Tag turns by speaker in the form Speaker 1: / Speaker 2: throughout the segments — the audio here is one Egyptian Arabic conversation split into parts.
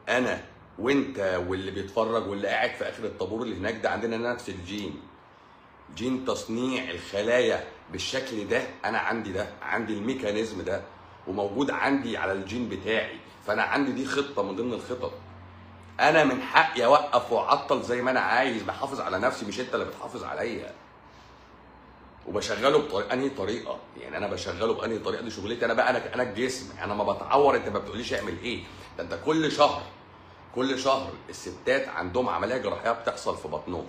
Speaker 1: انا وانت واللي بيتفرج واللي قاعد في اخر الطابور اللي هناك ده عندنا نفس الجين جين تصنيع الخلايا بالشكل ده انا عندي ده عندي الميكانيزم ده وموجود عندي على الجين بتاعي فانا عندي دي خطه من ضمن الخطط انا من حقي اوقف واعطل زي ما انا عايز بحافظ على نفسي مش انت اللي بتحافظ عليا وبشغله بطريقه انهي طريقه يعني انا بشغله بانهي طريقه دي شغلتي انا بقى انا انا الجسم انا ما بتعور انت ما بتقوليش اعمل ايه ده انت كل شهر كل شهر الستات عندهم عمليه جراحيه بتحصل في بطنهم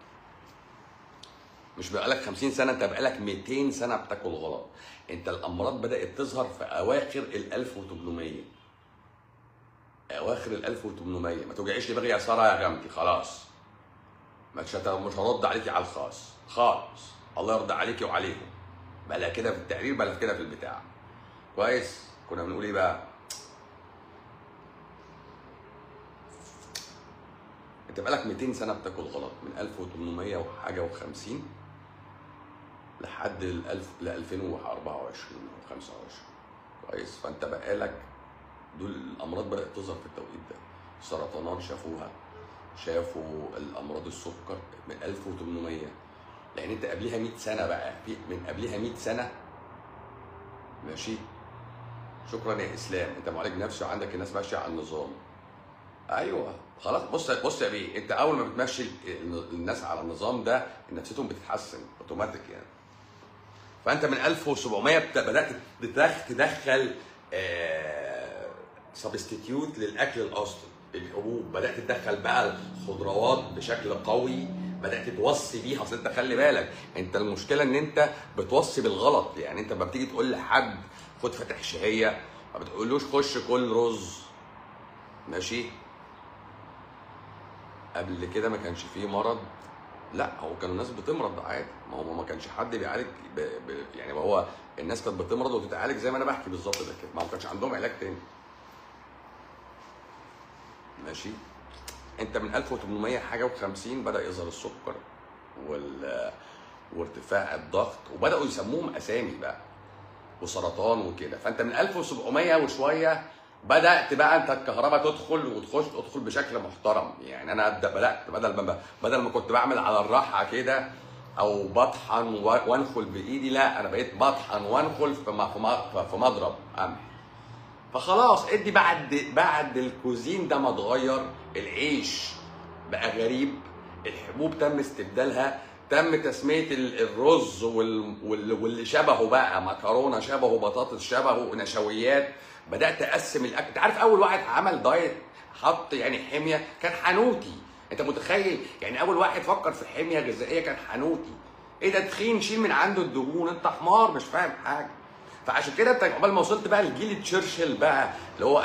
Speaker 1: مش بقالك 50 سنه انت بقالك 200 سنه بتاكل غلط انت الامراض بدات تظهر في اواخر ال 1800 اواخر ال 1800 ما توجعيش دماغي يا ساره يا جامتي خلاص مش هت- مش هرد عليكي على الخاص خالص الله يرضى عليكي وعليهم بلا كده في التقرير بلا كده في البتاع كويس كنا بنقول ايه بقى انت بقالك 200 سنه بتاكل غلط من 1800 وحاجه و50 لحد ال 1000 ل 2024 او 25 كويس فانت بقالك دول الامراض بدات تظهر في التوقيت ده سرطانات شافوها شافوا الامراض السكر من 1800 لان انت قبلها 100 سنه بقى في من قبلها 100 سنه ماشي شكرا يا اسلام انت معالج نفسي وعندك الناس ماشيه على النظام ايوه خلاص بص بص يا بيه انت اول ما بتمشي ال- الناس على النظام ده نفسيتهم بتتحسن اوتوماتيك يعني فانت من 1700 بت- بدات تدخ- تدخل سبستيتيوت للاكل الاصلي الحبوب بدات تدخل بقى الخضروات بشكل قوي بدات توصي بيها اصل انت خلي بالك انت المشكله ان انت بتوصي بالغلط يعني انت لما بتيجي تقول لحد خد فاتح شهيه ما بتقولوش خش كل رز ماشي قبل كده ما كانش فيه مرض لا هو كانوا الناس بتمرض عادي ما هو ما كانش حد بيعالج ب... ب... يعني ما هو الناس كانت بتمرض وتتعالج زي ما انا بحكي بالظبط ده كده ما هو كانش عندهم علاج تاني ماشي انت من 1800 حاجه و50 بدا يظهر السكر وال وارتفاع الضغط وبداوا يسموهم اسامي بقى وسرطان وكده فانت من 1700 وشويه بدات بقى انت الكهرباء تدخل وتخش تدخل بشكل محترم يعني انا ابدا بدات بدل ما بدل ما كنت بعمل على الراحه كده او بطحن و- وانخل بايدي لا انا بقيت بطحن وانخل في م- في م- في مضرب قمح فخلاص ادي بعد بعد الكوزين ده ما اتغير العيش بقى غريب الحبوب تم استبدالها تم تسميه ال- الرز وال... وال... واللي شبهه بقى مكرونه شبهه بطاطس شبهه نشويات بدات اقسم الاكل انت عارف اول واحد عمل دايت حط يعني حميه كان حنوتي انت متخيل يعني اول واحد فكر في حميه غذائيه كان حنوتي ايه ده تخين شيل من عنده الدهون انت حمار مش فاهم حاجه فعشان كده انت عقبال ما وصلت بقى لجيل تشرشل بقى اللي هو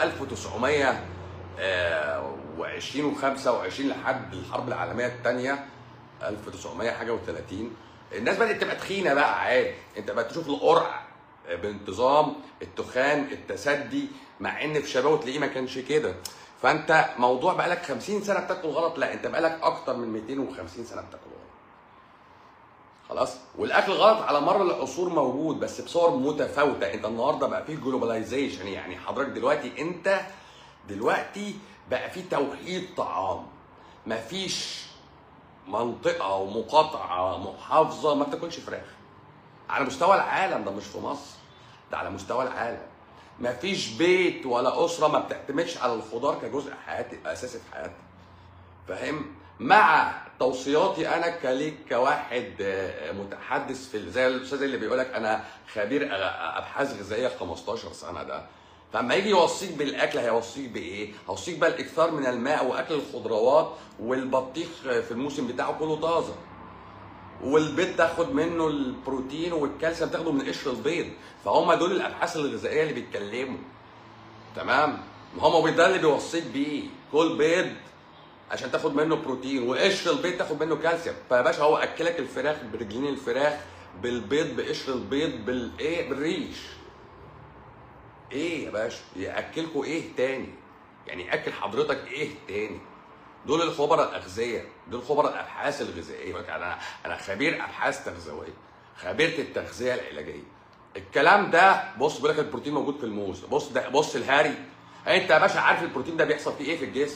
Speaker 1: 1920 و25 لحد الحرب العالميه الثانيه 1900 حاجه و30 الناس بدات تبقى تخينه بقى عادي انت بقى تشوف القرع بانتظام التخان التسدي مع ان في شبابه تلاقيه ما كانش كده فانت موضوع بقالك 50 سنه بتاكل غلط لا انت بقالك اكتر من 250 سنه بتاكل غلط خلاص والاكل غلط على مر العصور موجود بس بصور متفاوته انت النهارده بقى فيه جلوباليزيشن يعني حضرتك دلوقتي انت دلوقتي بقى فيه توحيد طعام مفيش منطقه او مقاطعه محافظه ما بتاكلش فراخ على مستوى العالم ده مش في مصر ده على مستوى العالم مفيش بيت ولا اسره ما بتعتمدش على الخضار كجزء حياتي اساسي في حياتها فاهم مع توصياتي انا كليك كواحد آه، متحدث في زي الاستاذ اللي بيقول لك انا خبير أ- ابحاث غذائيه 15 سنه ده فلما يجي يوصيك بالاكل هيوصيك بايه؟ هيوصيك بقى الاكثار من الماء واكل الخضروات والبطيخ في الموسم بتاعه كله طازه والبيض تاخد منه البروتين والكالسيوم تاخده من قشر البيض فهم دول الابحاث الغذائيه اللي بيتكلموا تمام ما هم ده اللي بيوصيك بيه كل بيض عشان تاخد منه بروتين وقشر البيض تاخد منه كالسيوم فيا باشا هو اكلك الفراخ برجلين الفراخ بالبيض بقشر البيض بالايه بالريش ايه يا باشا ياكلكوا ايه تاني يعني اكل حضرتك ايه تاني دول الخبراء الاغذيه دول خبراء الابحاث الغذائيه يقول لك انا انا خبير ابحاث تغذويه خبيره التغذيه العلاجيه الكلام ده بص بيقول لك البروتين موجود في الموز بص ده بص الهاري انت يا باشا عارف البروتين ده بيحصل فيه ايه في الجسم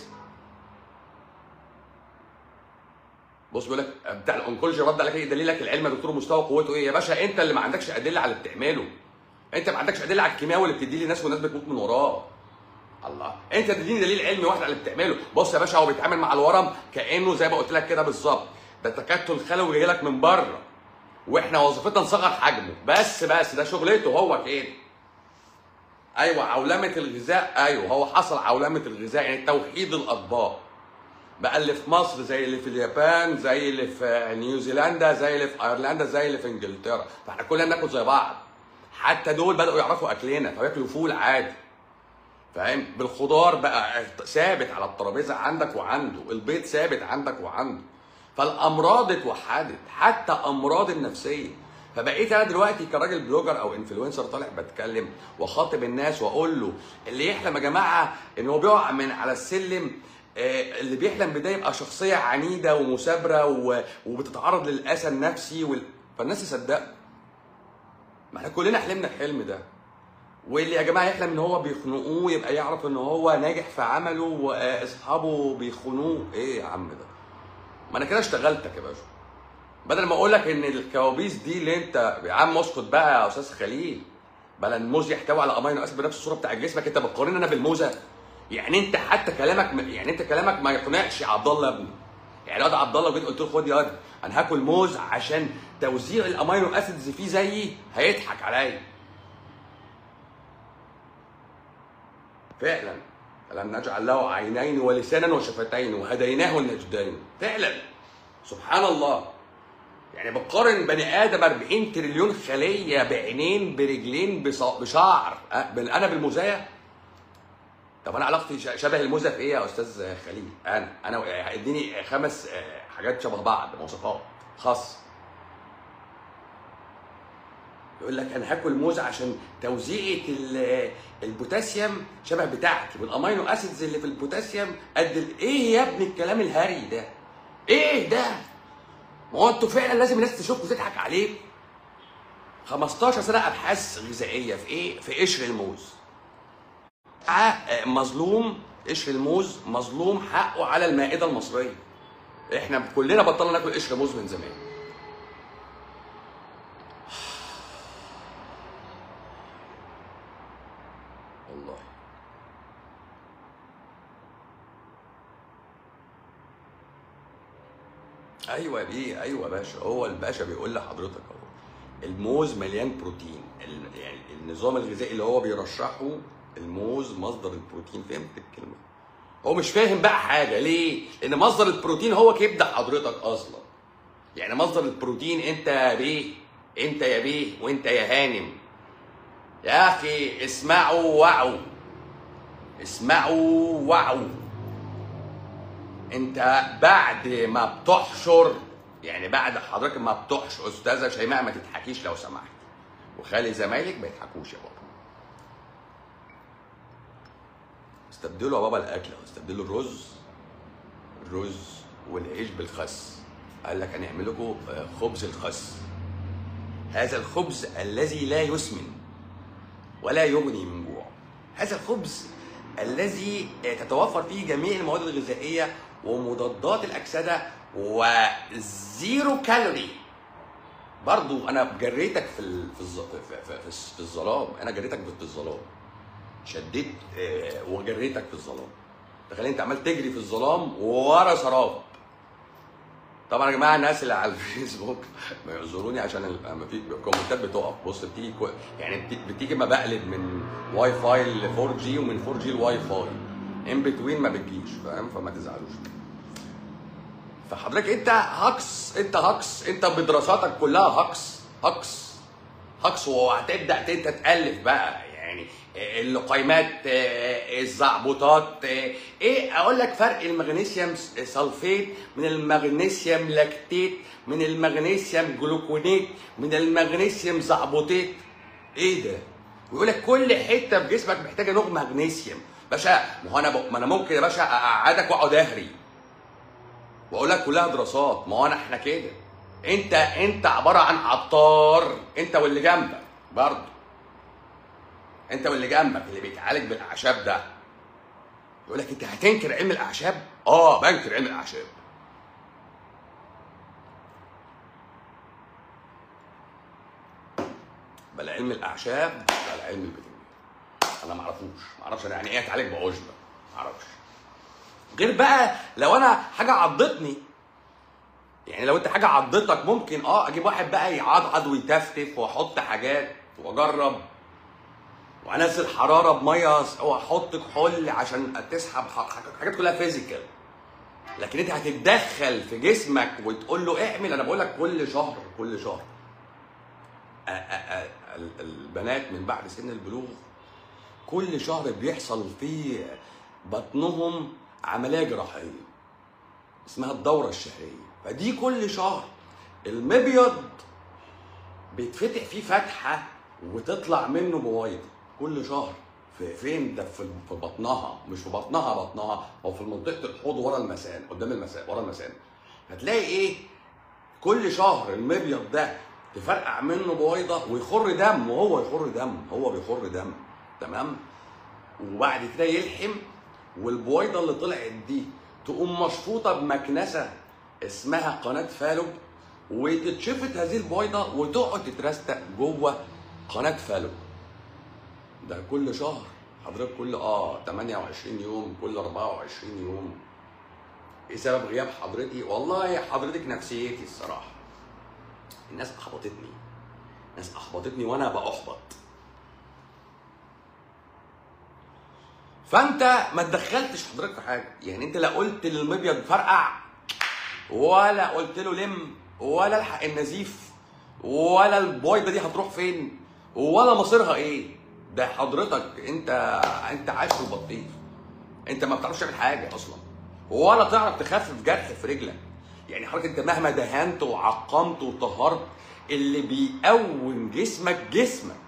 Speaker 1: بص بيقول لك بتاع الانكولوجي رد عليك ايه دليلك العلم يا دكتور مستوى قوته ايه يا باشا انت اللي ما عندكش ادله على اللي بتعمله انت ما عندكش ادله على الكيماوي اللي بتديه للناس والناس بتموت من وراه الله انت تديني دليل علمي واحد على اللي بتعمله بص يا باشا هو بيتعامل مع الورم كانه زي ما قلت لك كده بالظبط ده تكتل خلوي جاي لك من بره واحنا وظيفتنا نصغر حجمه بس بس ده شغلته هو كده ايوه عولمه الغذاء ايوه هو حصل عولمه الغذاء يعني توحيد الاطباق بقى اللي في مصر زي اللي في اليابان زي اللي في نيوزيلندا زي اللي في ايرلندا زي اللي في انجلترا فاحنا كلنا بناكل زي بعض حتى دول بداوا يعرفوا اكلنا فبياكلوا فول عادي فاهم بالخضار بقى ثابت على الترابيزه عندك وعنده البيض ثابت عندك وعنده فالامراض اتوحدت حتى امراض النفسيه فبقيت انا دلوقتي كراجل بلوجر او انفلونسر طالع بتكلم واخاطب الناس واقول له اللي يحلم يا جماعه ان هو بيقع من على السلم آه، اللي بيحلم بده يبقى شخصيه عنيده ومثابره و- وبتتعرض للاسى النفسي وال... فالناس تصدق ما احنا كلنا حلمنا الحلم ده واللي يا جماعه يحلم ان هو بيخنقوه يبقى يعرف ان هو ناجح في عمله واصحابه بيخونوه ايه يا عم ده ما انا كده اشتغلتك يا باشا بدل ما اقول لك ان الكوابيس دي اللي انت يا عم اسكت بقى يا استاذ خليل بل الموز يحتوي على امينو اسيد بنفس الصوره بتاع جسمك انت بتقارن انا بالموزه يعني انت حتى كلامك م- يعني انت كلامك ما يقنعش عبد الله ابني يعني الواد عبد الله جيت قلت له خد يا واد انا هاكل موز عشان توزيع الامينو اسيدز فيه زيي هيضحك عليا فعلا ألم نجعل له عينين ولسانا وشفتين وهديناه النجدين فعلا سبحان الله يعني بقارن بني ادم 40 تريليون خليه بعينين برجلين بص- بشعر أه، بال- انا بالمزايا طب انا علاقتي ش- شبه الموزه في ايه يا استاذ خليل انا انا اديني خمس آه، حاجات شبه بعض مواصفات خاصه يقول لك انا هاكل موز عشان توزيعة ال- البوتاسيوم شبه بتاعتي والامينو اسيدز اللي في البوتاسيوم قد ال- ايه يا ابني الكلام الهري ده؟ ايه ده؟ ما هو انتوا فعلا لازم الناس تشوفكم وتضحك عليكم 15 سنه ابحاث غذائيه في ايه؟ في قشر الموز. حق مظلوم قشر الموز مظلوم حقه على المائده المصريه. احنا كلنا بطلنا ناكل قشر موز من زمان. والله ايوه يا بيه ايوه يا باشا هو الباشا بيقول لحضرتك اهو الموز مليان بروتين ال- يعني النظام الغذائي اللي هو بيرشحه الموز مصدر البروتين فهمت الكلمه هو مش فاهم بقى حاجه ليه لان مصدر البروتين هو كبده حضرتك اصلا يعني مصدر البروتين انت يا بيه انت يا بيه وانت يا هانم يا اخي اسمعوا وعوا اسمعوا وعوا انت بعد ما بتحشر يعني بعد حضرتك ما بتحشر استاذه شيماء ما تضحكيش لو سمحت وخلي زمايلك ما يضحكوش يا بابا استبدلوا يا بابا الاكل استبدلوا الرز الرز والعيش بالخس قال لك هنعمل لكم آه، خبز الخس هذا الخبز الذي لا يسمن ولا يغني من جوع هذا الخبز الذي تتوفر فيه جميع المواد الغذائيه ومضادات الاكسده وزيرو كالوري برضو انا جريتك في ال- في الز- في, في, في, في الظلام انا جريتك في الظلام شديت آه، وجريتك في الظلام تخيل انت عمال تجري في الظلام ورا سراب طبعا يا جماعه الناس اللي على الفيسبوك ما يعذروني عشان ال- لما في الكومنتات بتقف بص بتيجي كو... يعني بت- بتيجي ما بقلب من واي فاي ل 4 جي ومن 4 جي لواي فاي ان بتوين ما بتجيش فاهم فما تزعلوش فحضرتك انت هكس انت هكس انت بدراساتك كلها هكس هكس هكس وهتبدا انت تالف بقى يعني اللقيمات آه، الزعبطات آه، ايه اقول لك فرق المغنيسيوم سلفيت من المغنيسيوم لاكتيت من المغنيسيوم جلوكونيت من المغنيسيوم زعبطيت ايه ده ويقول لك كل حته في جسمك محتاجه نوع مغنيسيوم باشا ما هو انا ب... ما انا ممكن يا باشا اقعدك واقعد اهري واقول لك كلها دراسات ما هو انا احنا كده انت انت عباره عن عطار انت واللي جنبك برضه انت واللي جنبك اللي بيتعالج بالاعشاب ده يقول لك انت هتنكر علم الاعشاب اه بنكر علم الاعشاب بل علم الاعشاب بل علم الفيتامين انا ما اعرفوش ما اعرفش انا يعني ايه اتعالج بعشبه ما اعرفش غير بقى لو انا حاجه عضتني يعني لو انت حاجه عضتك ممكن اه اجيب واحد بقى يعضعض ويتفتف واحط حاجات واجرب وانزل حراره بميه واحط كحول عشان تسحب ح- حاجات كلها فيزيكال لكن انت هتتدخل في جسمك وتقول له اعمل انا بقول لك كل شهر كل شهر أ- أ- أ- ال- البنات من بعد سن البلوغ كل شهر بيحصل في بطنهم عمليه جراحيه اسمها الدوره الشهريه فدي كل شهر المبيض بيتفتح فيه فتحه وتطلع منه بويضه كل شهر في فين ده في في بطنها مش في بطنها بطنها او في منطقه الحوض ورا المثانه قدام المثانه ورا المثانه هتلاقي ايه كل شهر المبيض ده تفرقع منه بويضه ويخر دم وهو يخر دم هو بيخر دم تمام وبعد كده يلحم والبويضه اللي طلعت دي تقوم مشفوطه بمكنسه اسمها قناه فالوب وتتشفط هذه البويضه وتقعد تترستق جوه قناه فالوب ده كل شهر حضرتك كل اه 28 يوم كل 24 يوم ايه سبب غياب حضرتي؟ والله حضرتك نفسيتي الصراحه الناس احبطتني الناس احبطتني وانا باحبط فانت ما تدخلتش حضرتك في حاجه يعني انت لا قلت للمبيض فرقع ولا قلت له لم ولا الحق النزيف ولا البويضه دي هتروح فين ولا مصيرها ايه ده حضرتك انت انت عايش في البطيخ انت ما بتعرفش تعمل حاجه اصلا ولا تعرف تخفف جرح في رجلك يعني حضرتك انت مهما دهنت وعقمت وطهرت اللي بيقوم جسمك جسمك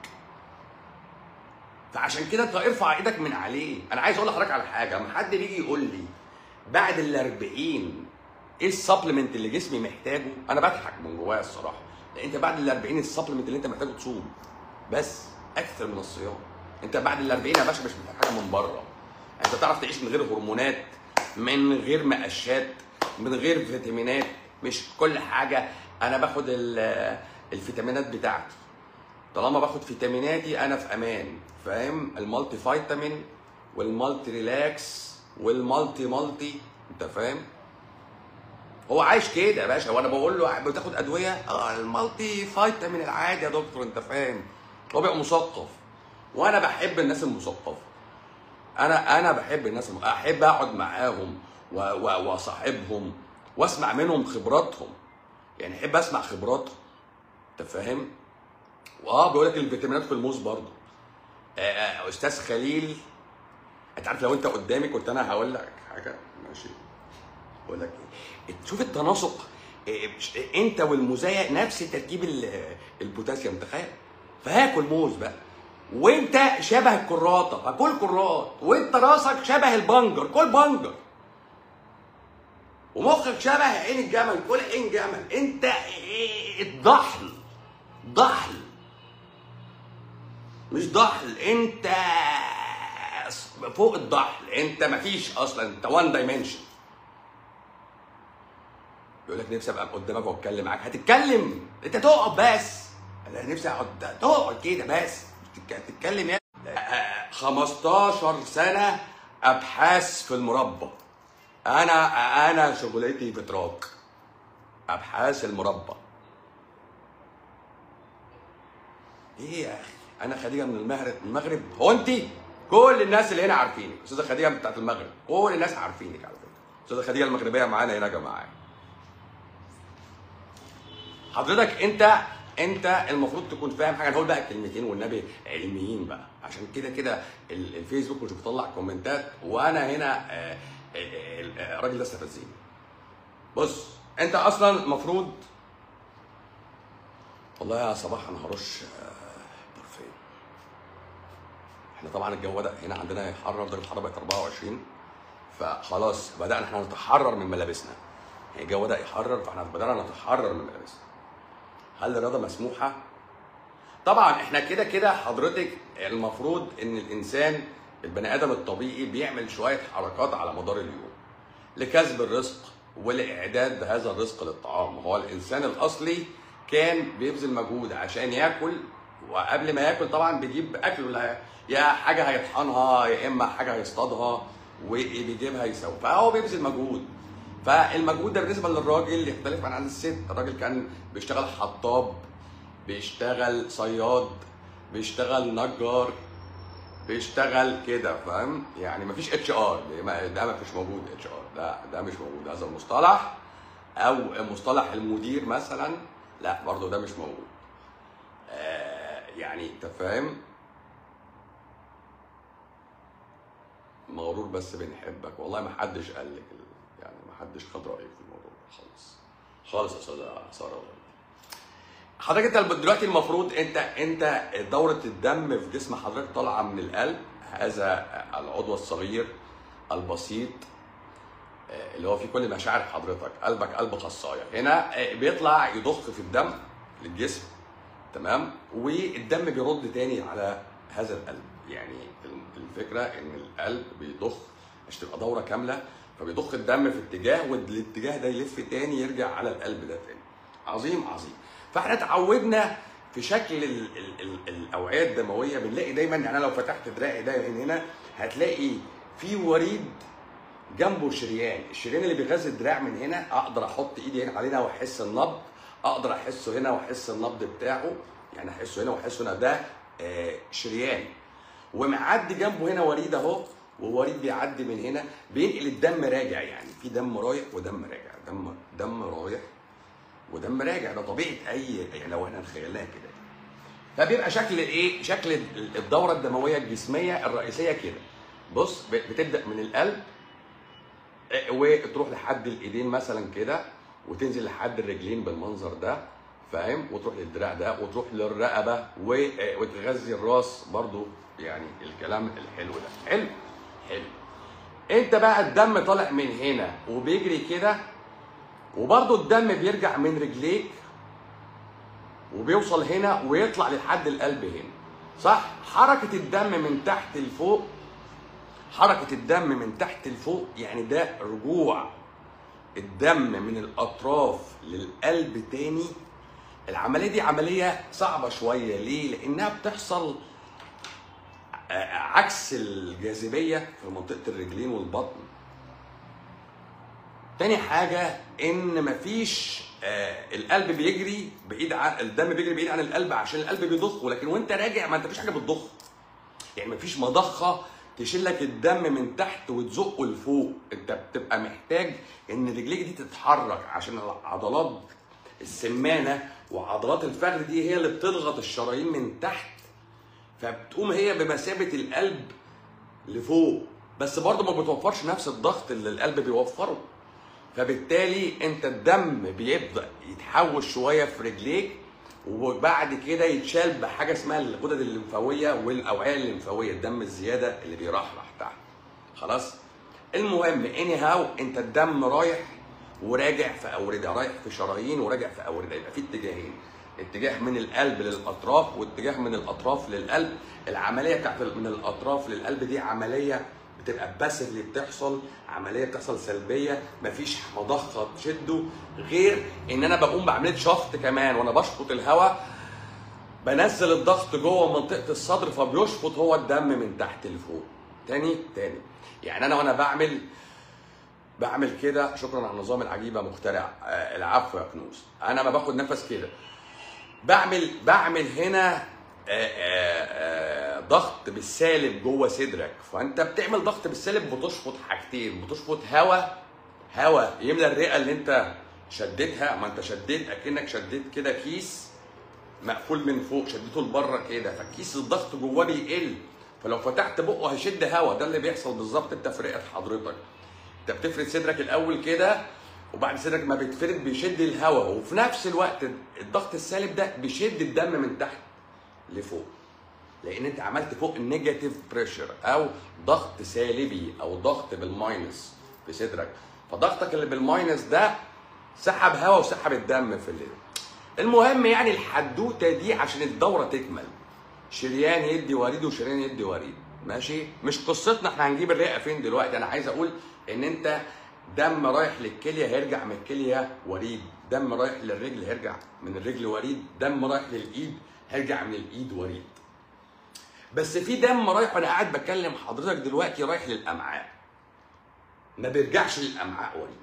Speaker 1: فعشان كده انت ارفع ايدك من عليه انا عايز اقول لحضرتك على حاجه اما حد بيجي يقول لي بعد ال 40 ايه السبلمنت اللي جسمي محتاجه انا بضحك من جوايا الصراحه لان انت بعد ال 40 السبلمنت اللي انت محتاجه تصوم بس اكثر من الصيام انت بعد ال 40 يا باشا مش محتاج حاجه من بره انت تعرف تعيش من غير هرمونات من غير مقشات من غير فيتامينات مش كل حاجه انا باخد ال- الفيتامينات بتاعتي طالما باخد فيتاميناتي انا في امان فاهم المالتي فيتامين والمالتي ريلاكس والمالتي مالتي انت فاهم هو عايش كده يا باشا وانا بقول له بتاخد ادويه اه المالتي فيتامين العادي يا دكتور انت فاهم هو بيبقى مثقف وانا بحب الناس المثقفه انا انا بحب الناس الم... احب اقعد معاهم و- و- واصاحبهم واسمع منهم خبراتهم يعني احب اسمع خبراتهم انت فاهم واه بيقول لك الفيتامينات في الموز برضه آه، آه، استاذ خليل انت عارف لو انت قدامي كنت انا هقول لك حاجه ماشي بقول لك ايه شوف التناسق إيه، مش- إيه، انت والمزايا نفس تركيب ال- البوتاسيوم تخيل فهاكل موز بقى وانت شبه الكراطه فكل كرات وانت راسك شبه البنجر كل بنجر ومخك شبه عين الجمل كل عين جمل انت إيه، الضحل ضحل مش ضحل انت فوق الضحل انت مفيش اصلا انت وان دايمنشن يقول لك نفسي ابقى قدامك واتكلم معاك هتتكلم انت تقعد بس انا نفسي اقعد تقعد كده بس مش تتك- تتكلم يا 15 سنه ابحاث في المربى انا انا شغلتي بتراك ابحاث المربى ايه يا اخي انا خديجه من المغرب المغرب هو انت كل الناس اللي هنا عارفينك استاذه خديجه بتاعت المغرب كل الناس عارفينك على فكره استاذه خديجه المغربيه معانا هنا يا جماعه حضرتك انت انت المفروض تكون فاهم حاجه نقول بقى كلمتين والنبي علميين بقى عشان كده كده ال- الفيسبوك مش بيطلع كومنتات وانا هنا آه، آه، آه، آه، الراجل ده استفزني بص انت اصلا المفروض والله يا صباح انا هرش آه، برفان احنا طبعا الجو بدا هنا عندنا يحرر درجه الحراره بقت 24 فخلاص بدانا احنا نتحرر من ملابسنا يعني الجو بدا يحرر فاحنا بدانا نتحرر من ملابسنا هل الرياضه مسموحه طبعا احنا كده كده حضرتك المفروض ان الانسان البني ادم الطبيعي بيعمل شويه حركات على مدار اليوم لكسب الرزق ولاعداد هذا الرزق للطعام هو الانسان الاصلي كان بيبذل مجهود عشان ياكل وقبل ما ياكل طبعا بيجيب اكله اللي يا حاجه هيطحنها يا اما حاجه هيصطادها وبيجيبها يسوي فهو بيبذل مجهود فالمجهود ده بالنسبه للراجل يختلف عن عن الست الراجل كان بيشتغل حطاب بيشتغل صياد بيشتغل نجار بيشتغل كده فاهم يعني مفيش اتش ار ده مفيش موجود اتش ار ده ده مش موجود هذا المصطلح او مصطلح المدير مثلا لا برضو ده مش موجود آه يعني انت فاهم مغرور بس بنحبك والله ما حدش قال لك ال- يعني ما حدش خد رايك في الموضوع ده خالص خالص يا استاذه ساره والله. حضرتك انت دلوقتي المفروض انت انت دوره الدم في جسم حضرتك طالعه من القلب هذا العضو الصغير البسيط آه، اللي هو فيه كل مشاعر حضرتك قلبك قلب خصايه هنا آه، بيطلع يضخ في الدم للجسم تمام والدم بيرد تاني على هذا القلب يعني الفكره ان القلب بيضخ عشان تبقى دوره كامله فبيضخ الدم في اتجاه والاتجاه ده يلف تاني يرجع على القلب ده تاني عظيم عظيم فاحنا اتعودنا في شكل ال ال ال الاوعيه الدمويه بنلاقي دايما يعني انا لو فتحت دراعي ده من هنا هتلاقي في وريد جنبه شريان الشريان اللي بيغذي الدراع من هنا اقدر احط ايدي هنا علينا واحس النبض اقدر احسه هنا واحس النبض بتاعه يعني احسه هنا واحسه هنا ده آه، شريان ومعدي جنبه هنا وريد اهو ووريد بيعدي من هنا بينقل الدم راجع يعني في دم رايح ودم راجع دم دم رايح ودم راجع ده طبيعه اي يعني لو احنا تخيلناها كده فبيبقى شكل الايه شكل الدوره الدمويه الجسميه الرئيسيه كده بص بتبدا من القلب آه، وتروح لحد الايدين مثلا كده وتنزل لحد الرجلين بالمنظر ده فاهم وتروح للدراع ده وتروح للرقبه و- آه، وتغذي الراس برضو يعني الكلام الحلو ده حلو حلو انت بقى الدم طالع من هنا وبيجري كده وبرضو الدم بيرجع من رجليك وبيوصل هنا ويطلع لحد القلب هنا صح حركة الدم من تحت لفوق حركة الدم من تحت لفوق يعني ده رجوع الدم من الأطراف للقلب تاني العملية دي عملية صعبة شوية ليه؟ لأنها بتحصل آه، عكس الجاذبية في منطقة الرجلين والبطن تاني حاجة إن مفيش آه القلب بيجري بعيد عن الدم بيجري بعيد عن القلب عشان القلب بيضخ ولكن وأنت راجع ما أنت مفيش حاجة بتضخ يعني مفيش مضخه تشيل لك الدم من تحت وتزقه لفوق انت بتبقى محتاج ان رجليك دي تتحرك عشان العضلات السمانه وعضلات الفخذ دي هي اللي بتضغط الشرايين من تحت فبتقوم هي بمثابه القلب لفوق بس برضه ما بتوفرش نفس الضغط اللي القلب بيوفره فبالتالي انت الدم بيبدا يتحوش شويه في رجليك وبعد كده يتشال بحاجه اسمها الغدد الليمفاويه والاوعيه الليمفاويه الدم الزياده اللي بيرحرح تحت خلاص المهم اني هاو انت الدم رايح وراجع في اورده رايح في شرايين وراجع في اورده يبقى في اتجاهين اتجاه من القلب للاطراف واتجاه من الاطراف للقلب العمليه بتاعت من الاطراف للقلب دي عمليه بتبقى بس اللي بتحصل عمليه بتحصل سلبيه مفيش مضخه تشده غير ان انا بقوم بعمليه شفط كمان وانا بشفط الهواء بنزل الضغط جوه منطقه الصدر فبيشفط هو الدم من تحت لفوق تاني تاني يعني انا وانا بعمل بعمل كده شكرا على النظام العجيبه مخترع آه، العفو يا كنوز انا ما باخد نفس كده بعمل بعمل هنا آه، آه، آه، ضغط بالسالب جوه صدرك فانت بتعمل ضغط بالسالب بتشفط حاجتين بتشفط هواء هواء يملى الرئه اللي انت شديتها ما انت شديت اكنك شديت كده كيس مقفول من فوق شديته لبره كده فالكيس الضغط جواه بيقل فلو فتحت بقه هيشد هواء ده اللي بيحصل بالظبط انت في رئه حضرتك انت بتفرد صدرك الاول كده وبعد صدرك ما بيتفرد بيشد الهواء وفي نفس الوقت الضغط السالب ده بيشد الدم من تحت لفوق لان انت عملت فوق النيجاتيف بريشر او ضغط سالبي او ضغط بالماينس في صدرك فضغطك اللي بالماينس ده سحب هواء وسحب الدم في الليل المهم يعني الحدوته دي عشان الدوره تكمل شريان يدي وريد وشريان يدي وريد ماشي مش قصتنا احنا هنجيب الرئه فين دلوقتي انا عايز اقول ان انت دم رايح للكليه هيرجع من الكليه وريد دم رايح للرجل هيرجع من الرجل وريد دم رايح للايد هيرجع من الايد وريد بس في دم رايح وانا قاعد بكلم حضرتك دلوقتي رايح للامعاء ما بيرجعش للامعاء وريد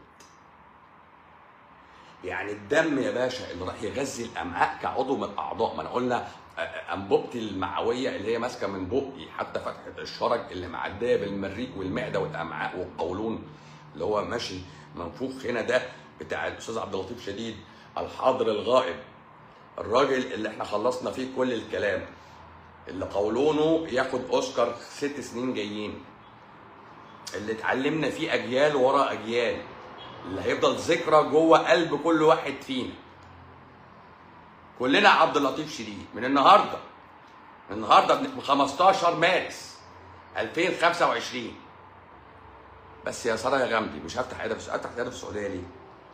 Speaker 1: يعني الدم يا باشا اللي راح يغذي الامعاء كعضو من الاعضاء ما انا قلنا انبوبتي المعويه اللي هي ماسكه من بقي حتى فتحه الشرج اللي معديه بالمريء والمعده والامعاء والقولون اللي هو ماشي منفوخ هنا ده بتاع الاستاذ عبد اللطيف شديد الحاضر الغائب الراجل اللي احنا خلصنا فيه كل الكلام اللي قولونه ياخد اوسكار ست سنين جايين اللي اتعلمنا فيه اجيال ورا اجيال اللي هيفضل ذكرى جوه قلب كل واحد فينا كلنا عبد اللطيف شديد من النهارده من النهارده من 15 مارس 2025 بس يا ساره يا غامدي مش هفتح عياده في افتح عياده في السعوديه ليه؟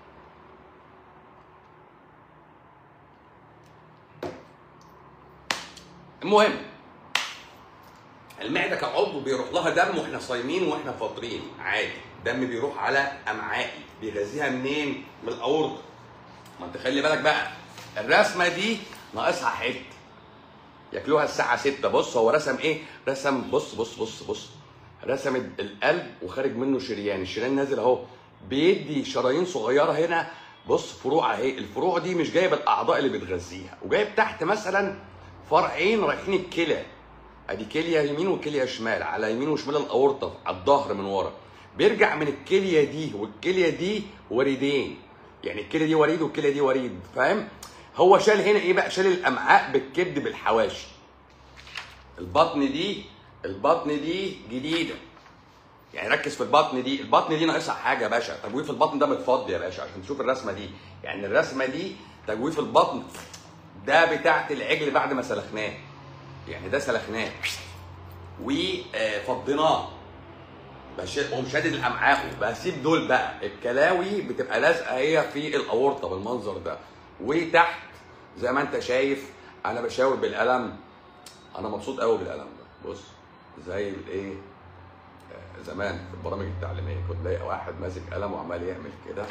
Speaker 1: المهم المعده كعضو بيروح لها دم واحنا صايمين واحنا فاطرين عادي دم بيروح على امعائي بيغذيها منين؟ من الاورطه ما انت خلي بالك بقى الرسمه دي ناقصها حته ياكلوها الساعه 6 بص هو رسم ايه؟ رسم بص بص بص بص رسم القلب وخارج منه شريان الشريان نازل اهو بيدي شرايين صغيره هنا بص فروع اهي الفروع دي مش جايب الاعضاء اللي بتغذيها وجايب تحت مثلا فرعين رايحين الكلى ادي كليه يمين وكليه شمال على يمين وشمال الاورطه على الظهر من ورا بيرجع من الكليه دي والكليه دي وريدين يعني الكليه دي وريد والكليه دي وريد فاهم هو شال هنا ايه بقى شال الامعاء بالكبد بالحواشي البطن دي البطن دي جديده يعني ركز في البطن دي البطن دي ناقصها حاجه يا باشا تجويف البطن ده متفضي يا باشا عشان تشوف الرسمه دي يعني الرسمه دي تجويف البطن ده بتاعت العجل بعد ما سلخناه يعني ده سلخناه وفضيناه بقوم شادد الامعاء بسيب دول بقى الكلاوي بتبقى لازقه هي في الاورطه بالمنظر ده وتحت زي ما انت شايف انا بشاور بالقلم انا مبسوط قوي بالقلم ده بص زي الايه زمان في البرامج التعليميه كنت تلاقي واحد ماسك قلم وعمال يعمل كده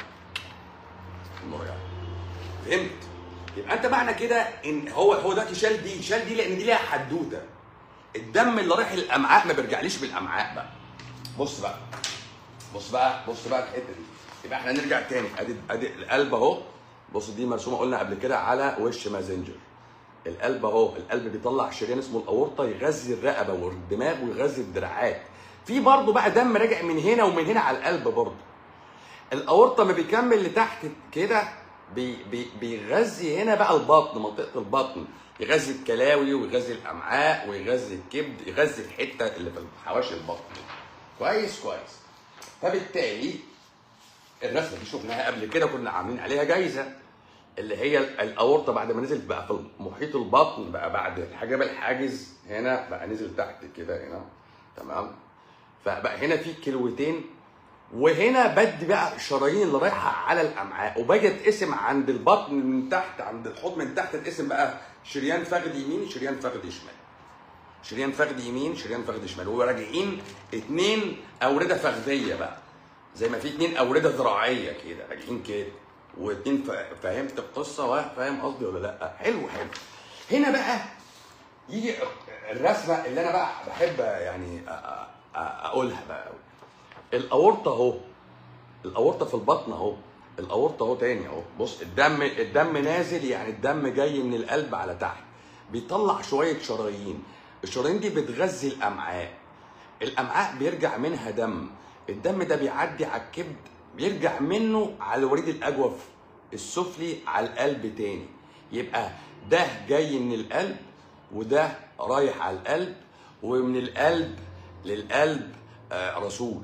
Speaker 1: النور يعني فهمت يبقى انت معنى كده ان هو هو دلوقتي شال دي شال دي لان دي ليها حدوته الدم اللي رايح الامعاء ما بيرجعليش بالامعاء بقى بص بقى بص بقى بص بقى الحته دي يبقى احنا نرجع تاني ادي ادي القلب اهو بص دي مرسومه قلنا قبل كده على وش مازنجر القلب اهو القلب بيطلع شريان اسمه الاورطه يغذي الرقبه والدماغ ويغذي الدراعات في برضه بقى دم راجع من هنا ومن هنا على القلب برضه الاورطه ما بيكمل لتحت كده بي بي بيغذي هنا بقى البطن منطقه البطن يغذي الكلاوي ويغذي الامعاء ويغذي الكبد يغذي الحته اللي في حواشي البطن كويس كويس فبالتالي الرسمه دي شفناها قبل كده كنا عاملين عليها جايزه اللي هي الاورطه بعد ما نزلت بقى في محيط البطن بقى بعد الحجاب الحاجز هنا بقى نزل تحت كده هنا تمام فبقى هنا في كيلوتين وهنا بدي بقى الشرايين اللي رايحه على الامعاء وباجي اتقسم عند البطن من تحت عند الحوض من تحت اتقسم بقى شريان فخذ يمين شريان فخذ شمال شريان فخذ يمين شريان فخذ شمال وراجعين اتنين اورده فخذيه بقى زي ما في اتنين اورده ذراعيه كده راجعين كده واتنين فهمت القصه فاهم قصدي ولا لا حلو حلو هنا بقى يجي الرسمه اللي انا بقى بحب يعني اقولها بقى قوي الاورطه اهو الاورطه في البطن اهو الاورطه اهو تاني اهو بص الدم الدم نازل يعني الدم جاي من القلب على تحت بيطلع شويه شرايين الشرايين دي بتغذي الامعاء الامعاء بيرجع منها دم الدم ده بيعدي على الكبد بيرجع منه على الوريد الاجوف السفلي على القلب تاني يبقى ده جاي من القلب وده رايح على القلب ومن القلب للقلب آه رسول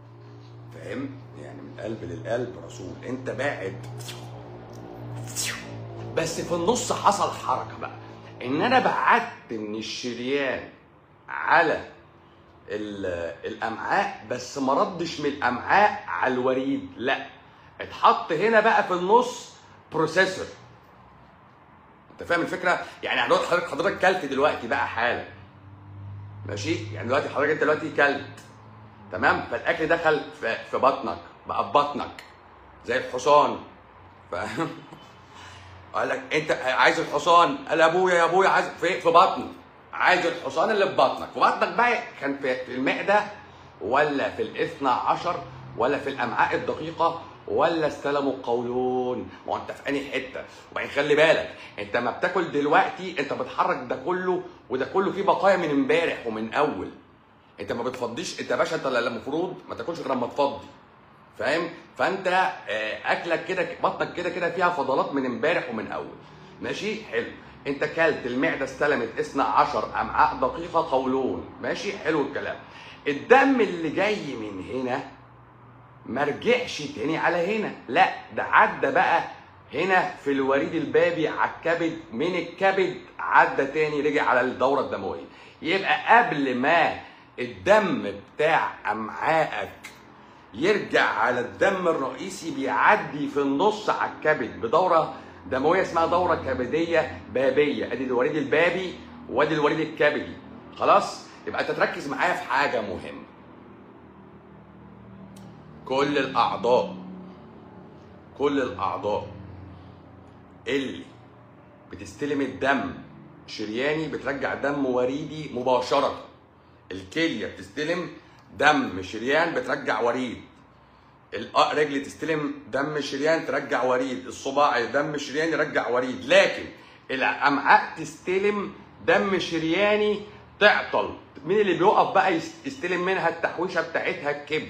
Speaker 1: فاهم يعني من القلب للقلب رسول انت باعد بس في النص حصل حركه بقى ان انا بعدت من الشريان على الامعاء بس ما ردش من الامعاء على الوريد لا اتحط هنا بقى في النص بروسيسور انت فاهم الفكره يعني حضرتك حضرتك كلت دلوقتي بقى حالا ماشي يعني دلوقتي حضرتك انت دلوقتي كلت تمام فالاكل دخل في في بطنك بقى في بطنك زي الحصان فاهم قال لك انت عايز الحصان قال ابويا يا ابويا عايز في في بطني عايز الحصان اللي في بطنك في بطنك بقى كان في, في المعده ولا في الاثنى عشر ولا في الامعاء الدقيقه ولا استلموا القولون ما هو انت في انهي حته وبعدين خلي بالك انت ما بتاكل دلوقتي انت بتحرك ده كله وده كله فيه بقايا من امبارح ومن اول انت ما بتفضيش انت يا باشا انت المفروض ما تاكلش غير لما تفضي فاهم فانت آه، اكلك كده بطنك كده كده فيها فضلات من امبارح ومن اول ماشي حلو انت كلت المعده استلمت اثنى عشر امعاء دقيقه قولون ماشي حلو الكلام الدم اللي جاي من هنا ما رجعش تاني على هنا لا ده عدى بقى هنا في الوريد البابي على الكبد من الكبد عدى تاني رجع على الدوره الدمويه يبقى قبل ما الدم بتاع امعائك يرجع على الدم الرئيسي بيعدي في النص على الكبد بدوره دمويه اسمها دوره كبديه بابيه ادي الوريد البابي وادي الوريد الكبدي خلاص يبقى انت تركز معايا في حاجه مهمه كل الاعضاء كل الاعضاء اللي بتستلم الدم شرياني بترجع دم وريدي مباشره الكليه بتستلم دم شريان بترجع وريد الرجل تستلم دم شريان ترجع وريد الصباع دم شريان يرجع وريد لكن الامعاء تستلم دم شرياني تعطل مين اللي بيقف بقى يستلم منها التحويشه بتاعتها الكبد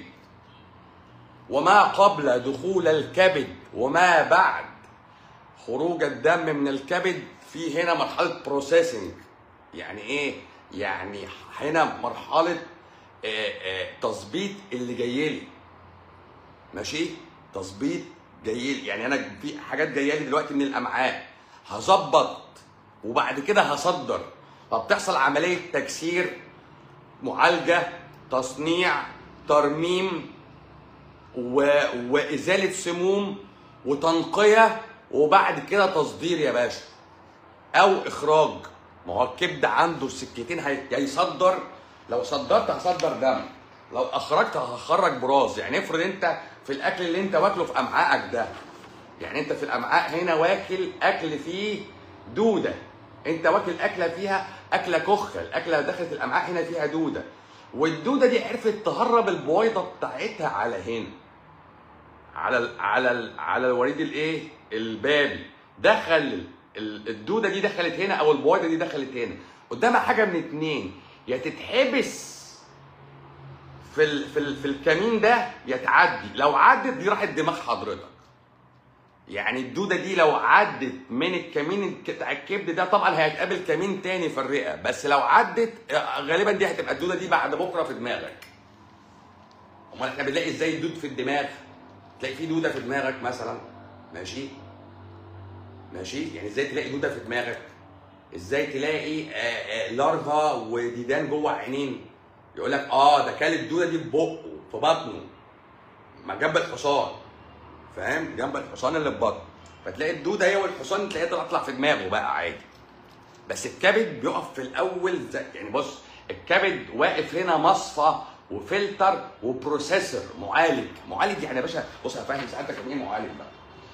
Speaker 1: وما قبل دخول الكبد وما بعد خروج الدم من الكبد في هنا مرحله بروسيسنج يعني ايه يعني هنا مرحله آه، آه، تظبيط اللي جاي لي ماشي تظبيط جاي لي يعني انا في حاجات جايه لي دلوقتي من الامعاء هظبط وبعد كده هصدر فبتحصل عمليه تكسير معالجه تصنيع ترميم و... وازاله سموم وتنقيه وبعد كده تصدير يا باشا او اخراج ما هو الكبد عنده سكتين هي- يا يصدر لو صدرت هصدر دم لو اخرجت هخرج براز يعني افرض انت في الاكل اللي انت واكله في امعائك ده يعني انت في الامعاء هنا واكل اكل فيه دوده انت واكل اكله فيها اكله كخه الاكله دخلت الامعاء هنا فيها دوده والدوده دي عرفت تهرب البويضه بتاعتها على هنا على ال على ال على الوريد الايه البابي دخل ال- الدوده دي دخلت هنا او البويضه دي دخلت هنا قدامها حاجه من اتنين يا تتحبس في ال في ال في الكمين ده يا تعدي لو عدت دي راحت دماغ حضرتك يعني الدوده دي لو عدت من الكمين بتاع الكبد ده طبعا هيتقابل كمين تاني في الرئه بس لو عدت غالبا دي هتبقى الدوده دي بعد بكره في دماغك امال احنا بنلاقي ازاي الدود في الدماغ تلاقي في دوده في دماغك مثلا ماشي ماشي يعني ازاي تلاقي دوده في دماغك ازاي تلاقي آه، آه، لارفا وديدان جوه عينين يقول لك اه ده كل الدوده دي في بقه في بطنه ما جنب الحصان فاهم جنب الحصان اللي في بطنه فتلاقي الدوده هي والحصان تلاقيها تطلع في دماغه بقى عادي بس الكبد بيقف في الاول زي يعني بص الكبد واقف هنا مصفى وفلتر وبروسيسور معالج معالج يعني يا باشا بص هفهم ساعتك يعني ايه معالج بقى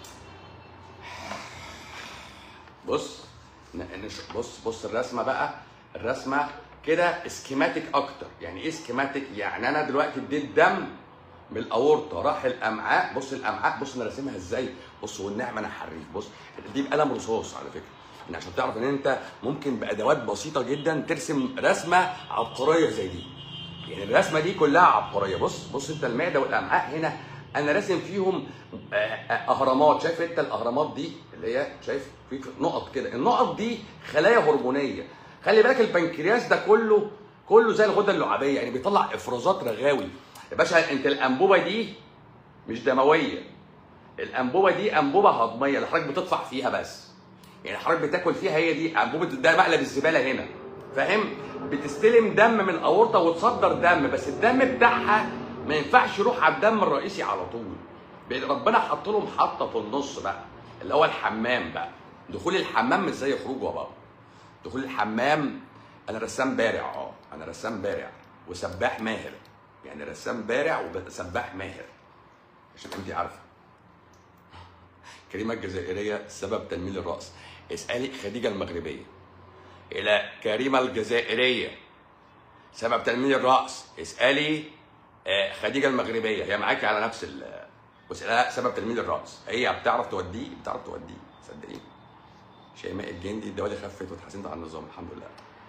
Speaker 1: بص ن- نش- بص بص الرسمه بقى الرسمه كده اسكيماتيك اكتر يعني ايه اسكيماتيك يعني انا دلوقتي اديت دم من الاورطه راح الامعاء بص الامعاء بص انا راسمها ازاي بص والنعمه انا حريف بص دي بقلم رصاص على فكره يعني عشان تعرف ان انت ممكن بادوات بسيطه جدا ترسم رسمه عبقريه زي دي يعني الرسمه دي كلها عبقريه بص بص انت المعده والامعاء هنا انا راسم فيهم آه، آه، اهرامات شايف انت الاهرامات دي اللي هي شايف في نقط كده النقط دي خلايا هرمونيه خلي بالك البنكرياس ده كله كله زي الغده اللعابيه يعني بيطلع افرازات رغاوي يا باشا انت الانبوبه دي مش دمويه الانبوبه دي انبوبه هضميه اللي حضرتك بتدفع فيها بس يعني حضرتك بتاكل فيها هي دي انبوبه ده مقلب الزباله هنا فاهم بتستلم دم من الاورطه وتصدر دم بس الدم بتاعها ما ينفعش يروح على الدم الرئيسي على طول بي- ربنا حط لهم حطه في النص بقى اللي هو الحمام بقى دخول الحمام مش زي خروجه بقى دخول الحمام انا رسام بارع اه انا رسام بارع وسباح ماهر يعني رسام بارع وسباح ماهر عشان انت عارفه كريمه الجزائريه سبب تنميل الراس اسالي خديجه المغربيه الى كريمه الجزائريه سبب تنميل الراس اسالي آه، خديجه المغربيه هي معاكي على نفس ال واسالها سبب تنميل الراس هي بتعرف توديه بتعرف توديه صدقيني شيماء الجندي الدوالي خفت واتحسنت على النظام الحمد لله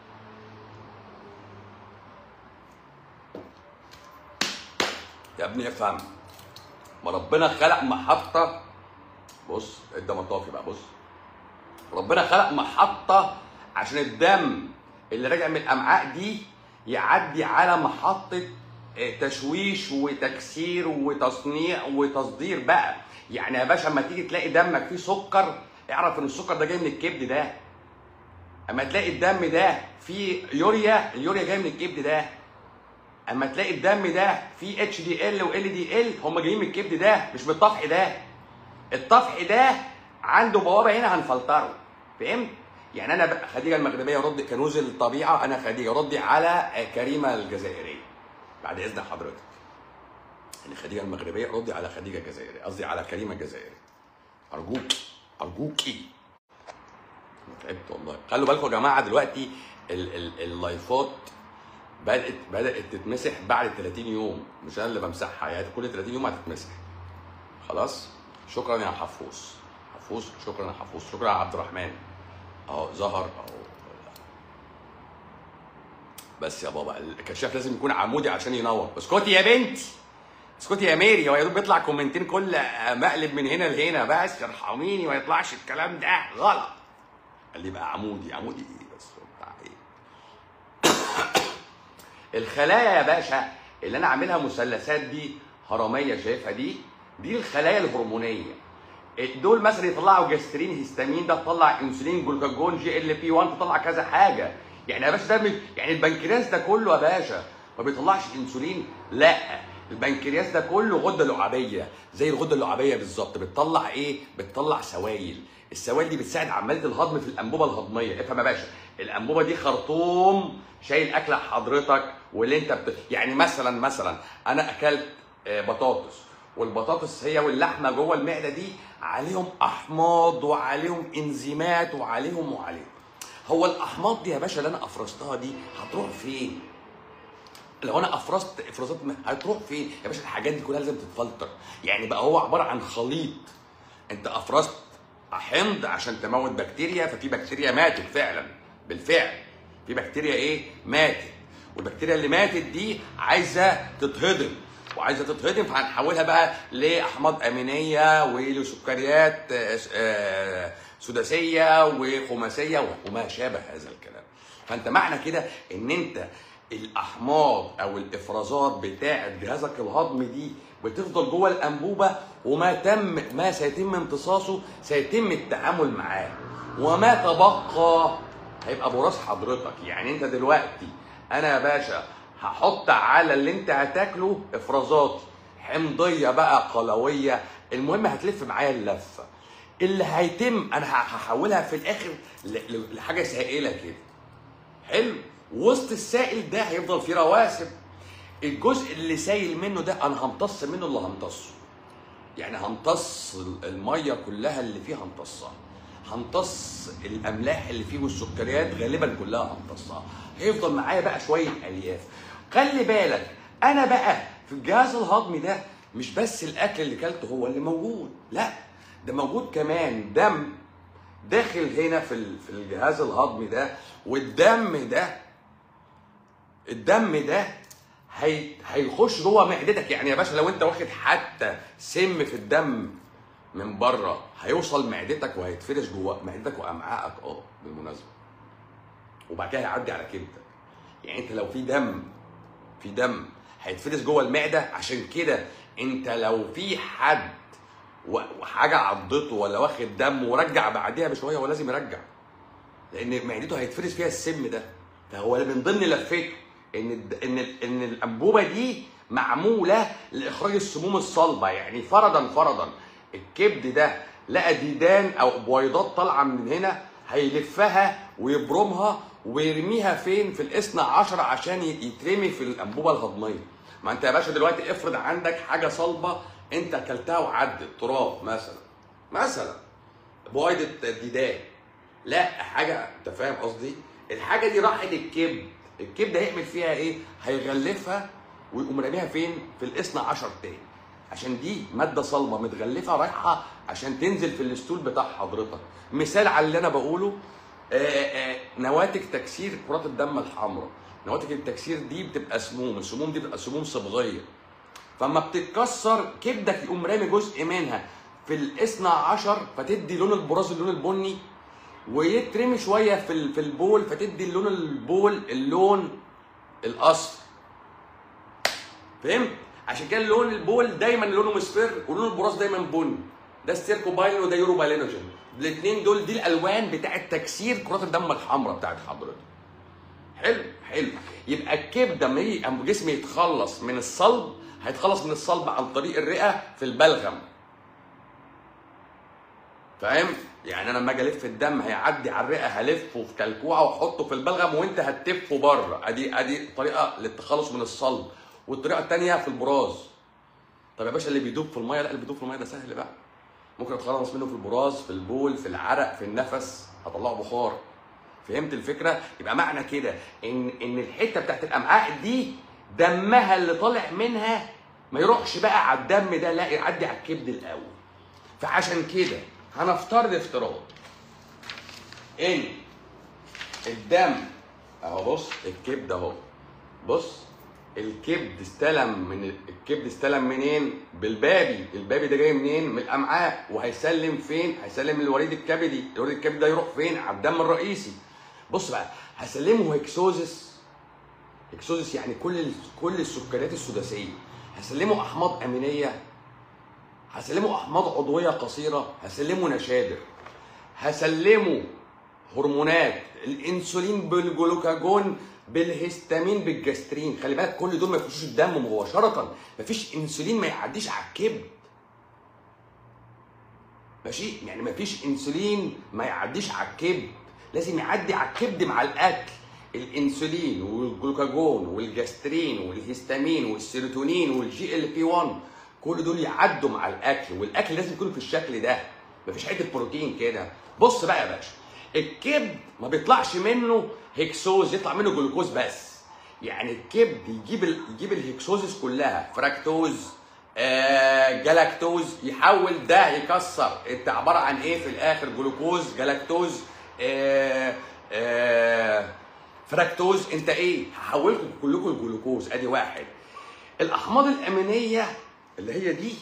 Speaker 1: يا ابني افهم ما ربنا خلق محطة بص ادى مطافي بقى بص ربنا خلق محطة عشان الدم اللي راجع من الأمعاء دي يعدي على محطة آه، تشويش وتكسير وتصنيع وتصدير بقى يعني يا باشا اما تيجي تلاقي دمك فيه سكر اعرف ان السكر ده جاي من الكبد ده اما تلاقي الدم ده فيه يوريا اليوريا جاي من الكبد ده اما تلاقي الدم ده فيه اتش دي ال وال دي ال هم جايين من الكبد ده مش من الطفح ده الطفح ده عنده بوابه هنا هنفلتره فهمت يعني انا بقى خديجه المغربيه رد كنوز الطبيعه انا خديجه ردي على كريمه الجزائريه بعد اذن حضرتك يعني خديجه المغربيه ردي على خديجه الجزائريه قصدي على كريمه الجزائريه ارجوك ارجوكي أنا تعبت والله خلوا بالكم يا جماعه دلوقتي ال- ال- اللايفات بدات بدات تتمسح بعد 30 يوم مش انا اللي بمسحها يعني كل 30 يوم هتتمسح خلاص شكرا يا حفوظ حفوظ شكرا يا حفوظ شكرا يا عبد الرحمن اهو ظهر اهو بس يا بابا الكشاف لازم يكون عمودي عشان ينور اسكتي يا بنتي اسكتي يا ميري هو يا دوب بيطلع كومنتين كل مقلب من هنا لهنا بس ارحميني ما يطلعش الكلام ده غلط قال لي بقى عمودي عمودي ايه بس بتاع ايه الخلايا يا باشا اللي انا عاملها مثلثات دي هرميه شايفها دي دي الخلايا الهرمونيه دول مثلا يطلعوا جاسترين هيستامين ده تطلع انسولين جلوكاجون جي ال بي 1 تطلع كذا حاجه يعني يا باشا ده من- يعني البنكرياس ده كله يا باشا ما بيطلعش انسولين لا البنكرياس ده كله غده لعابيه زي الغده اللعابيه بالظبط بتطلع ايه بتطلع سوائل السوائل دي بتساعد عمليه الهضم في الانبوبه الهضميه افهم يا باشا الانبوبه دي خرطوم شايل اكل حضرتك واللي انت بت... يعني مثلا مثلا انا اكلت آه، بطاطس والبطاطس هي واللحمه جوه المعده دي عليهم احماض وعليهم انزيمات وعليهم وعليهم هو الاحماض دي يا باشا اللي انا افرزتها دي هتروح فين لو انا افرزت افرازات ما- هتروح فين يا باشا الحاجات دي كلها لازم تتفلتر يعني بقى هو عباره عن خليط انت افرزت حمض عشان تموت بكتيريا ففي بكتيريا ماتت فعلا بالفعل في بكتيريا ايه ماتت والبكتيريا اللي ماتت دي عايزه تتهضم وعايزه تتهضم فهنحولها بقى لاحماض امينيه ولسكريات آه، آه، سداسيه وخماسيه وما شابه هذا الكلام فانت معنى كده ان انت الاحماض او الافرازات بتاعه جهازك الهضمي دي بتفضل جوه الانبوبه وما تم ما سيتم امتصاصه سيتم التعامل معاه وما تبقى هيبقى براس حضرتك يعني انت دلوقتي انا يا باشا هحط على اللي انت هتاكله افرازات حمضيه بقى قلويه المهم هتلف معايا اللفه اللي هيتم انا هحولها في الاخر ل- ل- لحاجه سائله كده حلو وسط السائل ده هيفضل فيه رواسب الجزء اللي سايل منه ده انا همتص منه اللي همتصه يعني همتص الميه كلها اللي فيه همتصها همتص الاملاح اللي فيه والسكريات غالبا كلها همتصها هيفضل معايا بقى شويه الياف خلي بالك انا بقى في الجهاز الهضمي ده مش بس الاكل اللي كلته هو اللي موجود لا ده موجود كمان دم داخل هنا في ال- في الجهاز الهضمي ده والدم ده الدم ده هي هيخش جوه معدتك يعني يا باشا لو انت واخد حتى سم في الدم من بره هيوصل معدتك وهيتفرش جوه معدتك وامعائك اه بالمناسبه وبعد كده هيعدي على كبدك يعني انت لو في دم في دم هيتفرز جوه المعده عشان كده انت لو في حد و- وحاجه عضته ولا واخد دم ورجع بعديها بشويه هو لازم يرجع لان معدته هيتفرز فيها السم ده فهو من ضمن لفته ان الد- ان ال- ان الانبوبه دي معموله لاخراج السموم الصلبه يعني فرضا فرضا الكبد ده لقى ديدان او بويضات طالعه من هنا هيلفها ويبرمها ويرميها فين في الاثنى عشر عشان ي- يترمي في الانبوبه الهضميه ما انت يا باشا دلوقتي افرض عندك حاجه صلبه انت اكلتها وعدت تراب مثلا مثلا بويضه ديدان لا حاجه انت فاهم قصدي الحاجه دي راحت الكبد الكبد هيعمل فيها ايه هيغلفها ويقوم راميها فين في الاثنى عشر تاني عشان دي ماده صلبه متغلفه رايحه عشان تنزل في الستول بتاع حضرتك مثال على اللي انا بقوله آه، آه، نواتج تكسير كرات الدم الحمراء نواتج التكسير دي بتبقى سموم السموم دي بتبقى سموم صبغيه فما بتتكسر كبدك يقوم رامي جزء منها في الاثنى عشر فتدي لون البراز اللون البني ويترمي شويه في ال- في البول فتدي اللون البول اللون الاصفر فهمت عشان كده لون البول دايما لونه مصفر ولون البراز دايما بني ده ستيركوبايلين وده يوروبايلينوجين الاثنين دول دي الالوان بتاعه تكسير كرات الدم الحمراء بتاعت حضرتك حلو حلو يبقى الكبده لما يجي أما الجسم يتخلص من الصلب هيتخلص من الصلب عن طريق الرئه في البلغم فاهم يعني انا لما اجي الف الدم هيعدي على الرئه هلفه في كلكوعه واحطه في البلغم وانت هتفه بره ادي ادي طريقه للتخلص من الصلب والطريقه الثانيه في البراز طب يا باشا اللي بيدوب في الميه لا اللي بيدوب في الميه ده سهل بقى ممكن اتخلص منه في البراز في البول في العرق في النفس هطلعه بخار فهمت الفكره يبقى معنى كده ان ان الحته بتاعت الامعاء دي دمها اللي طالع منها ما يروحش بقى على الدم ده لا يعدي على الكبد الاول فعشان كده هنفترض افتراض ان الدم اهو بص الكبد اهو بص الكبد استلم من الكبد استلم منين؟ بالبابي، البابي ده جاي منين؟ من الامعاء وهيسلم فين؟ هيسلم للوريد الكبدي، الوريد الكبدي ده يروح فين؟ على الدم الرئيسي. بص بقى هسلمه هيكسوزس هيكسوزس يعني كل ال- كل السكريات السداسيه هسلمه احماض امينيه هسلمه احماض عضويه قصيره هسلمه نشادر هسلمه هرمونات الانسولين بالجلوكاجون بالهستامين بالجسترين خلي بالك كل دول ما يخشوش الدم مباشره مفيش انسولين ما يعديش على الكبد ماشي يعني مفيش انسولين ما يعديش على الكبد لازم يعدي على الكبد مع الاكل الانسولين والجلوكاجون والجسترين والهستامين والسيروتونين والجي ال بي 1 كل دول يعدوا مع الاكل والاكل لازم يكون في الشكل ده مفيش حته بروتين كده بص بقى يا باشا الكبد ما بيطلعش منه هيكسوز يطلع منه جلوكوز بس يعني الكبد يجيب ال... يجيب الهيكسوزس كلها فراكتوز آه جلاكتوز يحول ده يكسر انت عباره عن ايه في الاخر جلوكوز جلاكتوز آه آه فراكتوز انت ايه هحولكم كلكم الجلوكوز ادي واحد الاحماض الامينيه اللي هي دي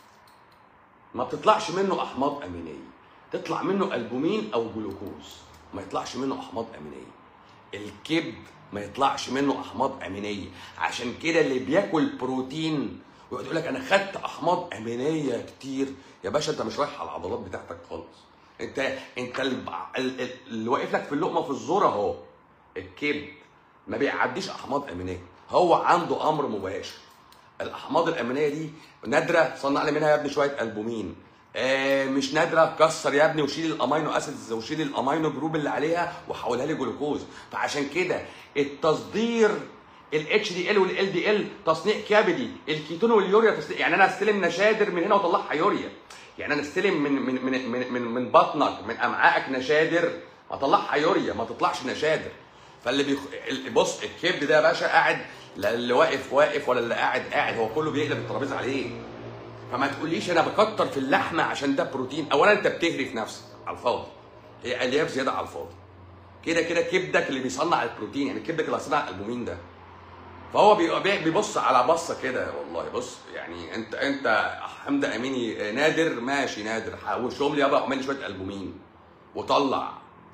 Speaker 1: ما بتطلعش منه احماض امينيه تطلع منه البومين او جلوكوز ما يطلعش منه احماض امينيه الكبد ما يطلعش منه احماض امينيه عشان كده اللي بياكل بروتين ويقعد يقول لك انا خدت احماض امينيه كتير يا باشا انت مش رايح على العضلات بتاعتك خالص انت انت الب- ال- ال- اللي واقف لك في اللقمه في الزور اهو الكبد ما بيعديش احماض امينيه هو عنده امر مباشر الاحماض الامينيه دي نادره صنع لي منها يا ابني شويه البومين آه مش نادره كسر يا ابني وشيل الامينو اسيدز وشيل الامينو جروب اللي عليها وحولها لي جلوكوز فعشان كده التصدير الاتش دي ال والال دي ال تصنيع كبدي الكيتون واليوريا تصنيع يعني انا استلم نشادر من هنا واطلعها يوريا يعني انا استلم من من من من من, من بطنك من امعائك نشادر اطلعها يوريا ما تطلعش نشادر فاللي بيخ... ال- بص الكبد ده يا باشا قاعد لا اللي واقف واقف ولا اللي قاعد قاعد هو كله بيقلب الترابيزه عليه فما تقوليش انا بكتر في اللحمه عشان ده بروتين اولا انت بتهري في نفسك على الفاضي هي الياف زياده على الفاضي كده كده كبدك اللي بيصنع البروتين يعني كبدك اللي هيصنع الالبومين ده فهو بي- بي- بيبص على بصه كده والله بص يعني انت انت حمزه اميني نادر ماشي نادر وشهم لي يابا اعمل لي شويه البومين وطلع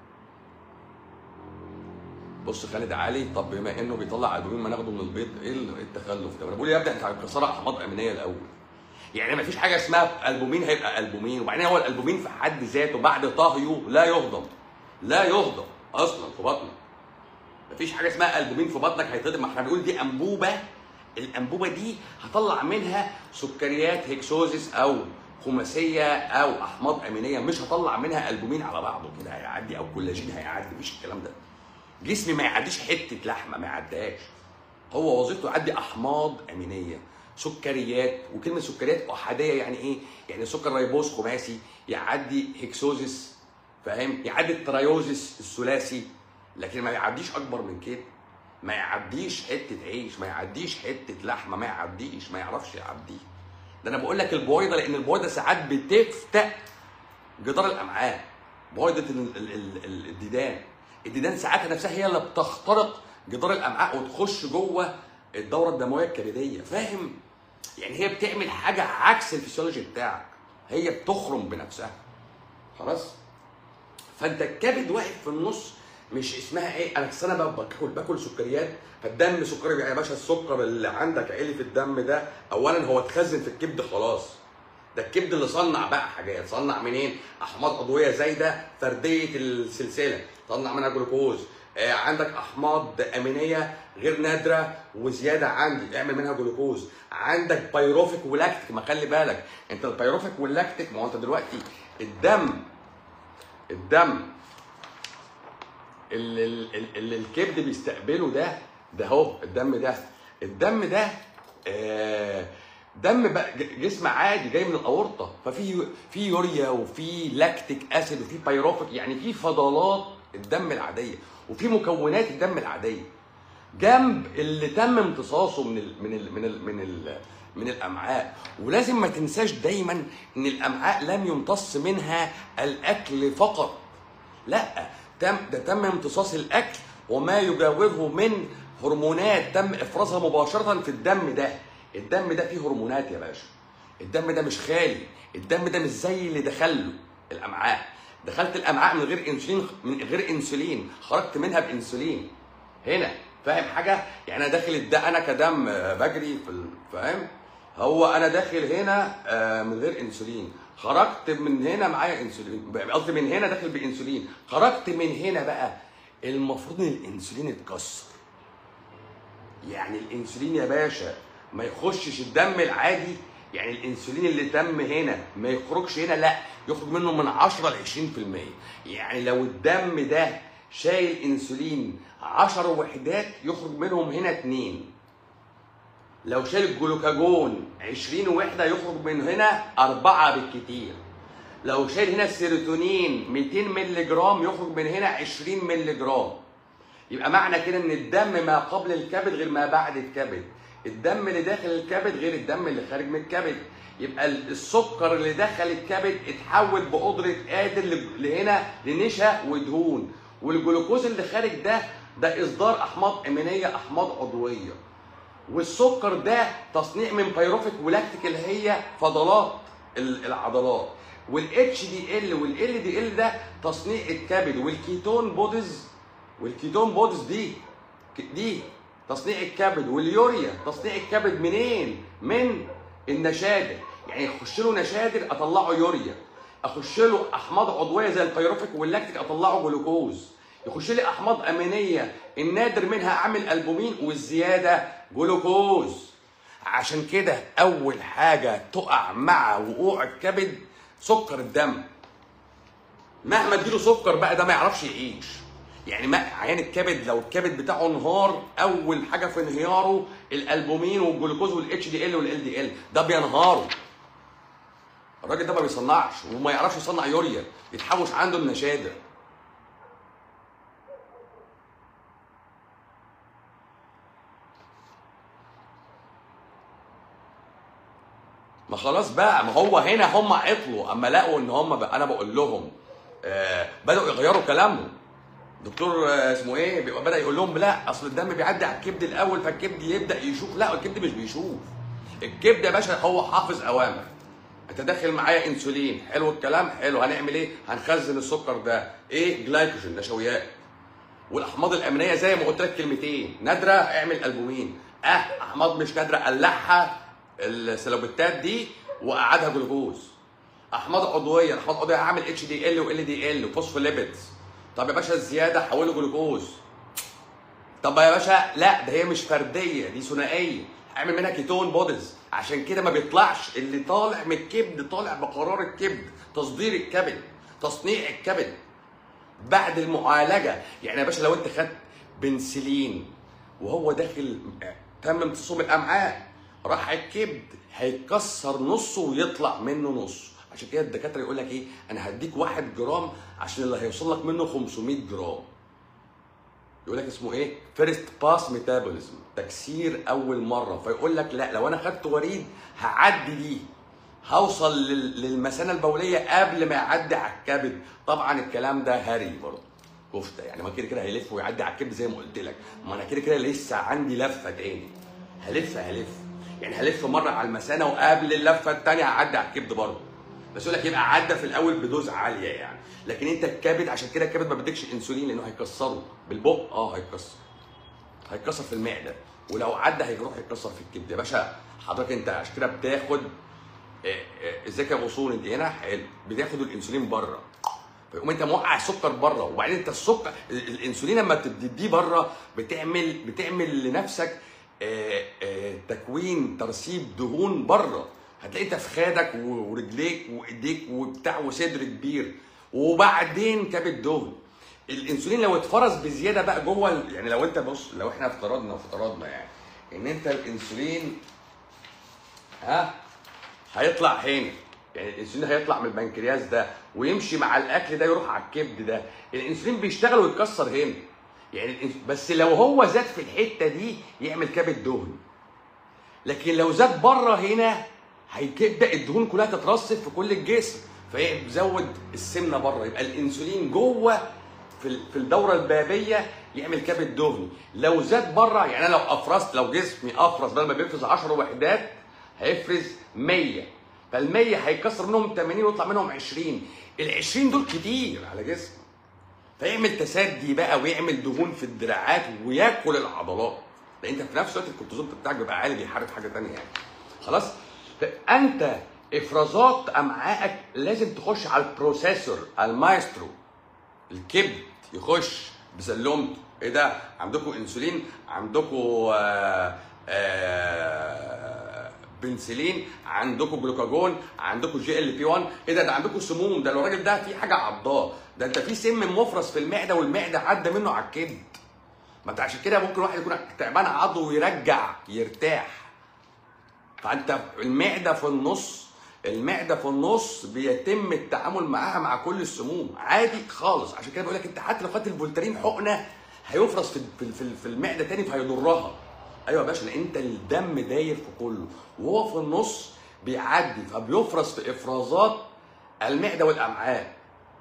Speaker 1: بص خالد علي طب بما انه بيطلع البومين ما ناخده من البيض ايه ال- إيه التخلف ده؟ انا بقول يا ابني انت هتكسرها احماض امينيه الاول يعني ما فيش حاجه اسمها البومين هيبقى البومين وبعدين هو الالبومين في حد ذاته بعد طهيه لا يهضم لا يهضم اصلا في بطنك مفيش حاجه اسمها البومين في بطنك هيتهضم ما احنا بنقول دي انبوبه الانبوبه دي هطلع منها سكريات هيكسوزيس او خماسيه او احماض امينيه مش هطلع منها البومين على بعضه كده هيعدي او كولاجين هيعدي مفيش الكلام ده جسمي ما يعديش حته لحمه ما يعديهاش هو وظيفته يعدي احماض امينيه سكريات وكلمه سكريات احاديه يعني ايه يعني سكر ريبوز خماسي يعدي هيكسوزيس فاهم يعدي التريوزيس الثلاثي لكن ما يعديش اكبر من كده ما يعديش حته عيش ما يعديش حته لحمه ما يعديش ما يعرفش يعديه ده انا بقول لك البويضه لان البويضه ساعات بتفتق جدار الامعاء بويضه ال- ال- ال- ال- الديدان الديدان ساعات نفسها هي اللي بتخترق جدار الامعاء وتخش جوه الدوره الدمويه الكبديه فاهم يعني هي بتعمل حاجه عكس الفسيولوجي بتاعك هي بتخرم بنفسها خلاص فانت الكبد واقف في النص مش اسمها ايه انا أصل انا باكل باكل سكريات فالدم سكري يا باشا السكر اللي عندك عالي في الدم ده اولا هو اتخزن في الكبد خلاص ده الكبد اللي صنع بقى حاجات صنع منين احماض عضويه زايده فرديه السلسله صنع منها جلوكوز آه، عندك احماض امينيه غير نادره وزياده عندي اعمل منها جلوكوز عندك بايروفيك ولاكتيك ما خلي بالك انت البايروفيك واللاكتيك ما هو انت دلوقتي الدم الدم اللي, اللي, اللي الكبد بيستقبله ده ده اهو الدم ده الدم ده آه دم بقى ج- جسم عادي جاي من الاورطه ففي في يوريا وفي لاكتيك اسيد وفي بايروفيك يعني في فضلات الدم العاديه وفي مكونات الدم العاديه جنب اللي تم امتصاصه من ال من ال من ال من ال من الامعاء ولازم ما تنساش دايما ان الامعاء لم يمتص منها الاكل فقط لا تم ده تم امتصاص الاكل وما يجاوره من هرمونات تم افرازها مباشره في الدم ده الدم ده فيه هرمونات يا باشا الدم ده مش خالي الدم ده مش زي اللي دخله الامعاء دخلت الامعاء من غير انسولين من غير انسولين خرجت منها بانسولين هنا فاهم حاجه يعني انا داخل الد... انا كدم آه، بجري في ال- فاهم هو انا داخل هنا آه، من غير انسولين خرجت من هنا معايا انسولين قصدي من هنا داخل بانسولين خرجت من هنا بقى المفروض ان الانسولين اتكسر يعني الانسولين يا باشا ما يخشش الدم العادي يعني الانسولين اللي تم هنا ما يخرجش هنا لا يخرج منه من 10 ل 20% يعني لو الدم ده شايل انسولين 10 وحدات يخرج منهم هنا اتنين لو شايل الجلوكاجون 20 وحده يخرج من هنا أربعة بالكتير لو شايل هنا السيروتونين 200 مللي جرام يخرج من هنا 20 مللي جرام يبقى معنى كده ان الدم ما قبل الكبد غير ما بعد الكبد الدم اللي داخل الكبد غير الدم اللي خارج من الكبد يبقى السكر اللي دخل الكبد اتحول بقدرة قادر ل- لهنا لنشا ودهون والجلوكوز اللي خارج ده ده اصدار احماض امينيه احماض عضويه والسكر ده تصنيع من بايروفيك ولاكتيك اللي هي فضلات ال- العضلات والاتش دي ال والال دي ال ده تصنيع الكبد والكيتون بوديز والكيتون بوديز دي دي تصنيع الكبد واليوريا تصنيع الكبد منين؟ من النشادر يعني يخش له نشادر اطلعه يوريا اخش له احماض عضويه زي البيروفيك واللاكتيك اطلعه جلوكوز يخش لي احماض امينيه النادر منها اعمل البومين والزياده جلوكوز عشان كده اول حاجه تقع مع وقوع الكبد سكر الدم مهما اديله سكر بقى ده ما يعرفش يعيش يعني ما عيان الكبد لو الكبد بتاعه انهار اول حاجه في انهياره الالبومين والجلوكوز والاتش دي ال والال دي ال ده بينهاروا الراجل ده ما بيصنعش وما يعرفش يصنع يوريا يتحوش عنده النشادر ما خلاص بقى ما هو هنا هم عطلوا اما لقوا ان هم بقى انا بقول لهم آه بداوا يغيروا كلامهم دكتور آه اسمه ايه بيبقى بدا يقول لهم لا اصل الدم بيعدي على الكبد الاول فالكبد يبدا يشوف لا الكبد مش بيشوف الكبد يا باشا هو حافظ اوامر انت داخل معايا انسولين حلو الكلام حلو هنعمل ايه هنخزن السكر ده ايه جلايكوجين نشويات والاحماض الامينيه زي ما قلت لك كلمتين نادره اعمل البومين اه احماض مش نادره قلعها السلوبيتات دي وقعدها جلوكوز احماض عضويه الاحماض العضويه هعمل اتش دي ال وال دي ال وفوسفوليبيدز طب يا باشا الزياده حوله جلوكوز طب يا باشا لا ده هي مش فرديه دي ثنائيه هعمل منها كيتون بوديز عشان كده ما بيطلعش اللي طالع من الكبد طالع بقرار الكبد تصدير الكبد تصنيع الكبد بعد المعالجه يعني يا باشا لو انت خدت بنسلين وهو داخل تم امتصاصه بالامعاء راح الكبد هيتكسر نصه ويطلع منه نص عشان كده الدكاتره يقول لك ايه انا هديك واحد جرام عشان اللي هيوصل لك منه 500 جرام يقول لك اسمه ايه فيرست باس ميتابوليزم تكسير اول مره فيقول لك لا لو انا خدت وريد هعدي دي هوصل لل- للمثانه البوليه قبل ما يعدي على الكبد طبعا الكلام ده هري برضه كفته يعني ما كده كده هيلف ويعدي على الكبد زي ما قلت لك ما انا كده كده لسه عندي لفه تاني هلف هلف يعني هلف مره على المثانه وقبل اللفه الثانيه هعدي على الكبد برضه بس يقول لك يبقى عدى في الاول بدوز عاليه يعني لكن انت الكبد عشان كده الكبد ما بدكش انسولين لانه هيكسره بالبق اه هيكسر هيتكسر في المعده ولو عدى هيروح يتكسر في الكبد يا باشا حضرتك انت عشان كده بتاخد آه، آه، ازيك يا غصون انت هنا حلو بتاخد الانسولين بره فيقوم انت موقع السكر بره وبعدين انت السكر ال- الانسولين لما بتديه بره بتعمل بتعمل لنفسك آه، آه، تكوين ترسيب دهون بره هتلاقي انت في خدك و- ورجليك وايديك وبتاع وصدر كبير وبعدين كبد دهن الانسولين لو اتفرز بزياده بقى جوه ال- يعني لو انت بص لو احنا افترضنا افترضنا يعني ان انت الانسولين ها هيطلع هنا يعني الانسولين هيطلع من البنكرياس ده ويمشي مع الاكل ده يروح على الكبد ده الانسولين بيشتغل ويتكسر هنا يعني الإنس- بس لو هو زاد في الحته دي يعمل كبد دهن لكن لو زاد بره هنا هيبدا الدهون كلها تترسب في كل الجسم فيزود السمنه بره يبقى الانسولين جوه في ال- في الدوره البابيه يعمل كبد دهني لو زاد بره يعني انا لو افرزت لو جسمي افرز بدل ما بيفرز 10 وحدات هيفرز 100 فال 100 هيكسر منهم 80 ويطلع منهم 20 ال 20 دول كتير على جسمي فيعمل تسدي بقى ويعمل دهون في الدراعات وياكل العضلات لان انت في نفس الوقت الكورتيزون بتاعك بيبقى عالي بيحارب حاجه ثانيه يعني خلاص فانت افرازات امعائك لازم تخش على البروسيسور المايسترو الكبد يخش بسلمته ايه ده عندكم انسولين عندكم آه آه بنسلين عندكم جلوكاجون عندكم جي ال بي 1 ايه ده ده عندكم سموم ده لو الراجل ده في حاجه عضاه ده انت في سم مفرز في المعده والمعده عدى منه على الكبد ما انت عشان كده ممكن واحد يكون تعبان عضو ويرجع يرتاح فانت المعده في النص المعده في النص بيتم التعامل معاها مع كل السموم عادي خالص عشان كده بقول لك انت حتى لو خدت الفولترين حقنه هيفرز في في في- في المعده تاني فهيضرها ايوه يا باشا لان انت الدم داير في كله وهو في النص بيعدي فبيفرز في افرازات المعده والامعاء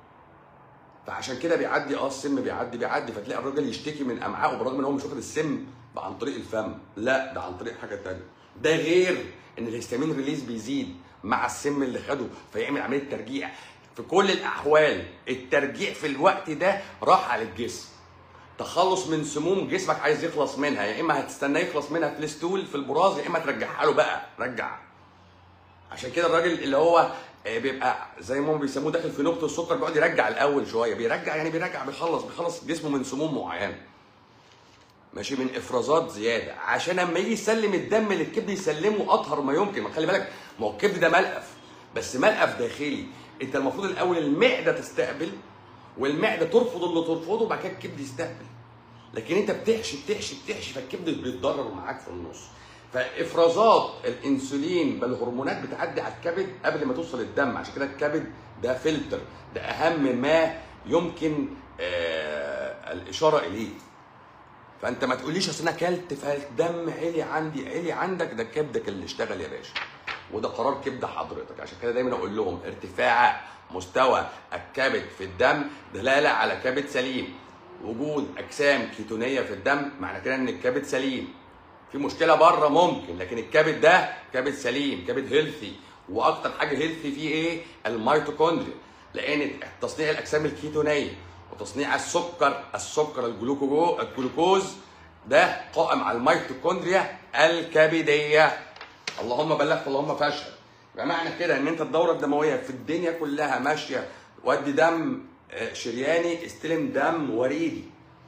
Speaker 1: فعشان كده بيعدي اه السم بيعدي بيعدي فتلاقي الراجل يشتكي من امعائه برغم ان هو مش واخد السم عن طريق الفم لا ده عن طريق حاجه تانية ده غير ان الهستامين ريليز بيزيد مع السم اللي خده فيعمل عمليه ترجيع في كل الاحوال الترجيع في الوقت ده راحه للجسم تخلص من سموم جسمك عايز يخلص منها يا اما هتستناه يخلص منها في الستول في البراز يا اما ترجعها له بقى رجع عشان كده الراجل اللي هو آه، بيبقى زي ما هم بيسموه داخل في نقطه السكر بيقعد يرجع الاول شويه بيرجع يعني بيرجع بيخلص بيخلص جسمه من سموم معينه ماشي من افرازات زياده عشان اما يجي يسلم الدم للكبد يسلمه اطهر ما يمكن ما خلي بالك ما هو الكبد ده ملقف بس ملقف داخلي انت المفروض الاول المعده تستقبل والمعده ترفض اللي ترفضه وبعد كده الكبد يستقبل لكن انت بتحشي بتحشي بتحشي فالكبد بيتضرر معاك في النص فافرازات الانسولين بالهرمونات بتعدي على الكبد قبل ما توصل الدم عشان كده الكبد ده فلتر ده اهم ما يمكن آه الاشاره اليه فانت ما تقوليش اصل انا اكلت فالدم عالي عندي عالي عندك ده كبدك اللي اشتغل يا باشا وده قرار كبد حضرتك عشان كده دايما اقول لهم ارتفاع مستوى الكبد في الدم دلاله على كبد سليم وجود اجسام كيتونيه في الدم معنى كده ان الكبد سليم في مشكله بره ممكن لكن الكبد ده كبد سليم كبد هيلثي واكتر حاجه هيلثي فيه ايه الميتوكوندريا لان تصنيع الاجسام الكيتونيه وتصنيع السكر السكر الجلوكوجو الجلوكوز ده قائم على الميتوكوندريا الكبديه اللهم بلغت اللهم فاشهد يبقى معنى كده ان انت الدوره الدمويه في الدنيا كلها ماشيه ودي دم آه، شرياني استلم دم وريدي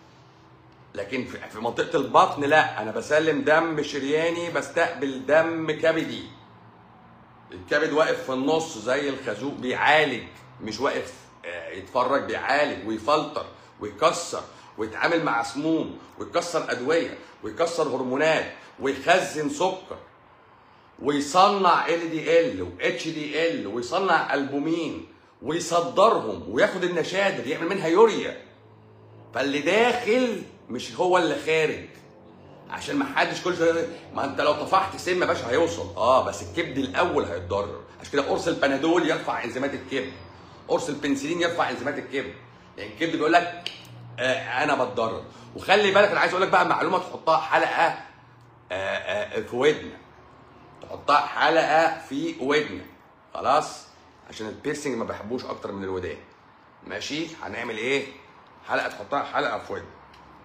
Speaker 1: لكن في في منطقه البطن لا انا بسلم دم شرياني بستقبل دم كبدي الكبد واقف في النص زي الخازوق بيعالج مش واقف آه، يتفرج بيعالج ويفلتر ويكسر ويتعامل مع سموم ويكسر ادويه ويكسر هرمونات ويخزن سكر ويصنع ال دي ال واتش دي ال ويصنع البومين ويصدرهم وياخد النشادر يعمل منها يوريا فاللي داخل مش هو اللي خارج عشان ما حدش كل شويه ما انت لو طفحت سم يا باشا هيوصل اه بس الكبد الاول هيتضرر عشان كده قرص البنادول يرفع انزيمات الكبد قرص البنسلين يرفع انزيمات الكبد لان الكبد بيقول لك آه انا بتضرر وخلي بالك انا عايز اقول لك بقى معلومه تحطها حلقه آه آه في ودنك تحطها حلقه في ودنك خلاص عشان البيرسنج ما بحبوش اكتر من الودان ماشي هنعمل ايه حلقه تحطها حلقه في ودنك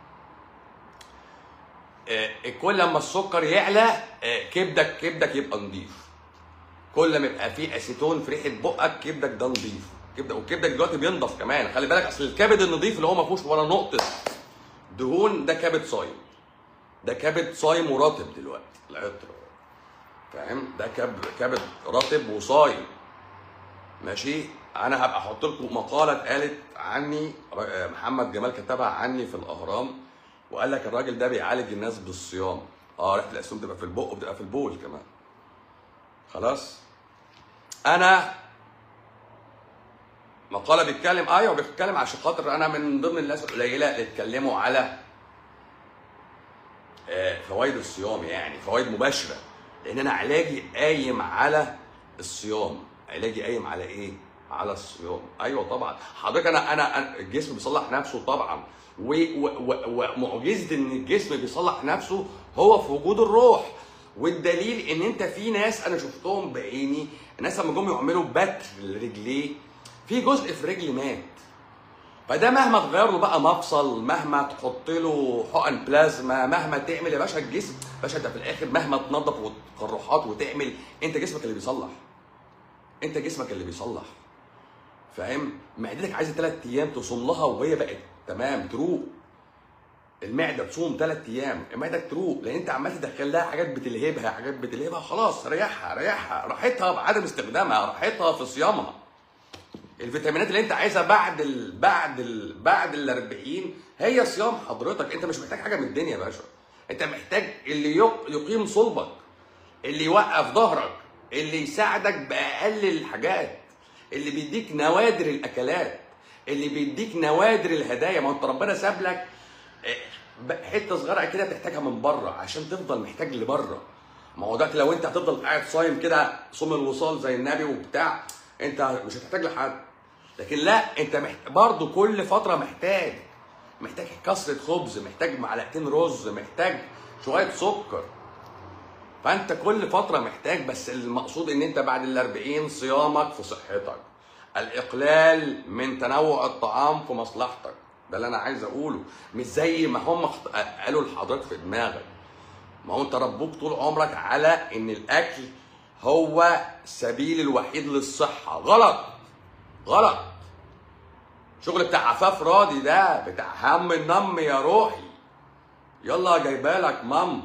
Speaker 1: آه، كل لما السكر يعلى آه، كبدك كبدك يبقى نضيف كل ما يبقى فيه اسيتون في ريحه بقك كبدك ده نضيف كبدك وكبدك دلوقتي بينضف كمان خلي بالك اصل الكبد النضيف اللي هو ما فيهوش ولا نقطه دهون ده كبد صايم ده كبد صايم ورطب دلوقتي العطر فاهم ده كبد كبد رطب وصايم ماشي انا هبقى احط لكم مقاله اتقالت عني آه، محمد جمال كتبها عني في الاهرام وقال لك الراجل ده بيعالج الناس بالصيام اه ريحه الاسهم بتبقى في البق وبتبقى في البول كمان خلاص انا مقاله بيتكلم ايوه بيتكلم عشان خاطر انا من ضمن الناس القليله اللي اتكلموا على آه، فوائد الصيام يعني فوائد مباشره لان انا علاجي قايم على الصيام علاجي قايم على ايه على الصيام ايوه طبعا حضرتك انا انا أنا- الجسم بيصلح نفسه طبعا و- و- و- ومعجزه ان الجسم بيصلح نفسه هو في وجود الروح والدليل ان انت في ناس انا شفتهم بعيني الناس لما جم يعملوا بتر لرجليه في جزء في رجل مات فده مهما تغير له بقى مفصل مهما تحط له حقن بلازما مهما تعمل يا باشا الجسم باشا انت في الاخر مهما تنظف وتقرحات وتعمل انت جسمك اللي بيصلح انت جسمك اللي بيصلح فاهم معدتك عايزه ثلاث ايام تصوم لها وهي بقت تمام تروق المعده تصوم ثلاث ايام المعده تروق لان انت عمال تدخل لها حاجات بتلهبها حاجات بتلهبها خلاص ريحها ريحها راحتها بعدم استخدامها راحتها في صيامها الفيتامينات اللي انت عايزها بعد ال... بعد ال... بعد ال 40 هي صيام حضرتك انت مش محتاج حاجه من الدنيا يا باشا انت محتاج اللي يق... يقيم صلبك اللي يوقف ظهرك اللي يساعدك باقل الحاجات اللي بيديك نوادر الاكلات اللي بيديك نوادر الهدايا ما انت ربنا ساب لك اه، ب- حته صغيره كده بتحتاجها من بره عشان تفضل محتاج لبره ما هو دلوقتي لو انت هتفضل قاعد صايم كده صوم الوصال زي النبي وبتاع انت مش هتحتاج لحد لكن لا انت محت... برضه كل فتره محتاج محتاج كسره خبز محتاج معلقتين رز محتاج شويه سكر فانت كل فتره محتاج بس المقصود ان انت بعد ال 40 صيامك في صحتك الاقلال من تنوع الطعام في مصلحتك ده اللي انا عايز اقوله مش زي ما هم اخت- قالوا لحضرتك في دماغك ما هو انت ربوك طول عمرك على ان الاكل هو السبيل الوحيد للصحه غلط غلط شغل بتاع عفاف راضي ده بتاع هم النم يا روحي يلا جايبالك مام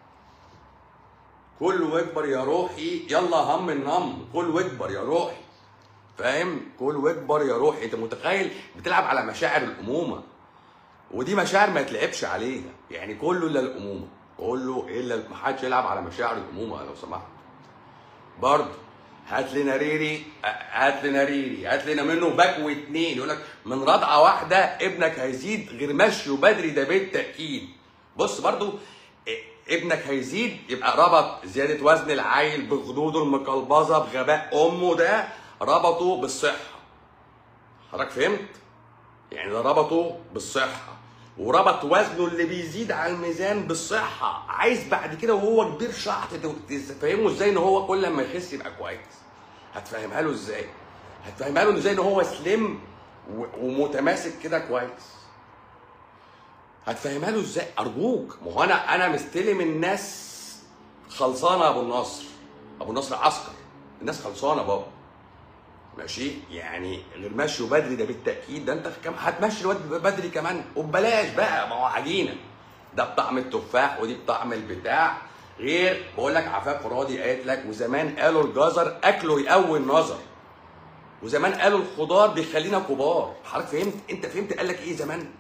Speaker 1: كل واكبر يا روحي يلا هم النم كل واكبر يا روحي فاهم كل واكبر يا روحي انت متخيل بتلعب على مشاعر الامومه ودي مشاعر ما يتلعبش عليها يعني كله الا الامومه كله الا ما حدش يلعب على مشاعر الامومه لو سمحت برضه هات لنا ريري هات لنا ريري هات لنا منه باك واتنين يقول لك من رضعه واحده ابنك هيزيد غير مشي وبدري ده بالتاكيد بص برضه إيه، ابنك هيزيد يبقى ربط زياده وزن العيل بخدوده المقلبظه بغباء امه ده ربطه بالصحه حضرتك فهمت؟ يعني ده ربطه بالصحة وربط وزنه اللي بيزيد على الميزان بالصحة عايز بعد كده وهو كبير شحط تفهمه ازاي ان هو كل ما يخس يبقى كويس هتفهمها له ازاي هتفهمها له ازاي ان هو سليم و- ومتماسك كده كويس هتفهمها له ازاي ارجوك ما هو انا انا مستلم الناس خلصانه يا ابو النصر ابو النصر عسكر الناس خلصانه بابا ماشي يعني غير مشي وبدري ده بالتاكيد ده انت كم هتمشي الواد بدري كمان وببلاش بقى ما هو عجينه ده بطعم التفاح ودي بطعم البتاع غير بقول لك عفاف راضي قالت لك وزمان قالوا الجزر اكله يقوي النظر وزمان قالوا الخضار بيخلينا كبار حضرتك فهمت انت فهمت قال لك ايه زمان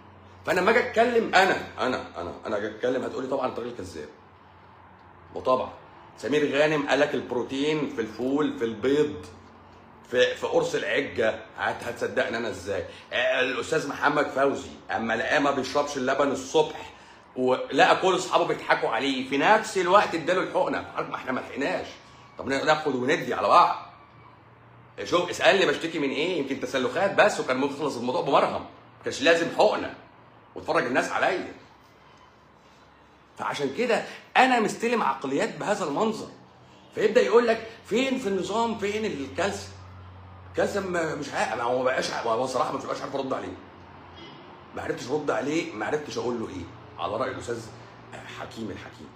Speaker 1: فانا لما اجي اتكلم انا انا انا انا اجي اتكلم هتقولي طبعا انت راجل كذاب وطبعا سمير غانم قال لك البروتين في الفول في البيض في في قرص العجه هت هتصدقني انا ازاي آه، الاستاذ محمد فوزي اما لقاه ما بيشربش اللبن الصبح ولقى كل اصحابه بيضحكوا عليه في نفس الوقت اداله الحقنه ما احنا ما لحقناش طب ناخد وندي على بعض شوف اسالني بشتكي من ايه يمكن تسلخات بس وكان ممكن يخلص الموضوع بمرهم ما كانش لازم حقنه وتفرج الناس عليا فعشان كده انا مستلم عقليات بهذا المنظر فيبدا يقول لك فين في النظام فين الكالسيوم الكالسيوم مش عارف ما هو ما بقاش هو صراحه ما بقاش عارف ارد عليه ما عرفتش ارد عليه ما عرفتش اقول له ايه على راي الاستاذ حكيم الحكيم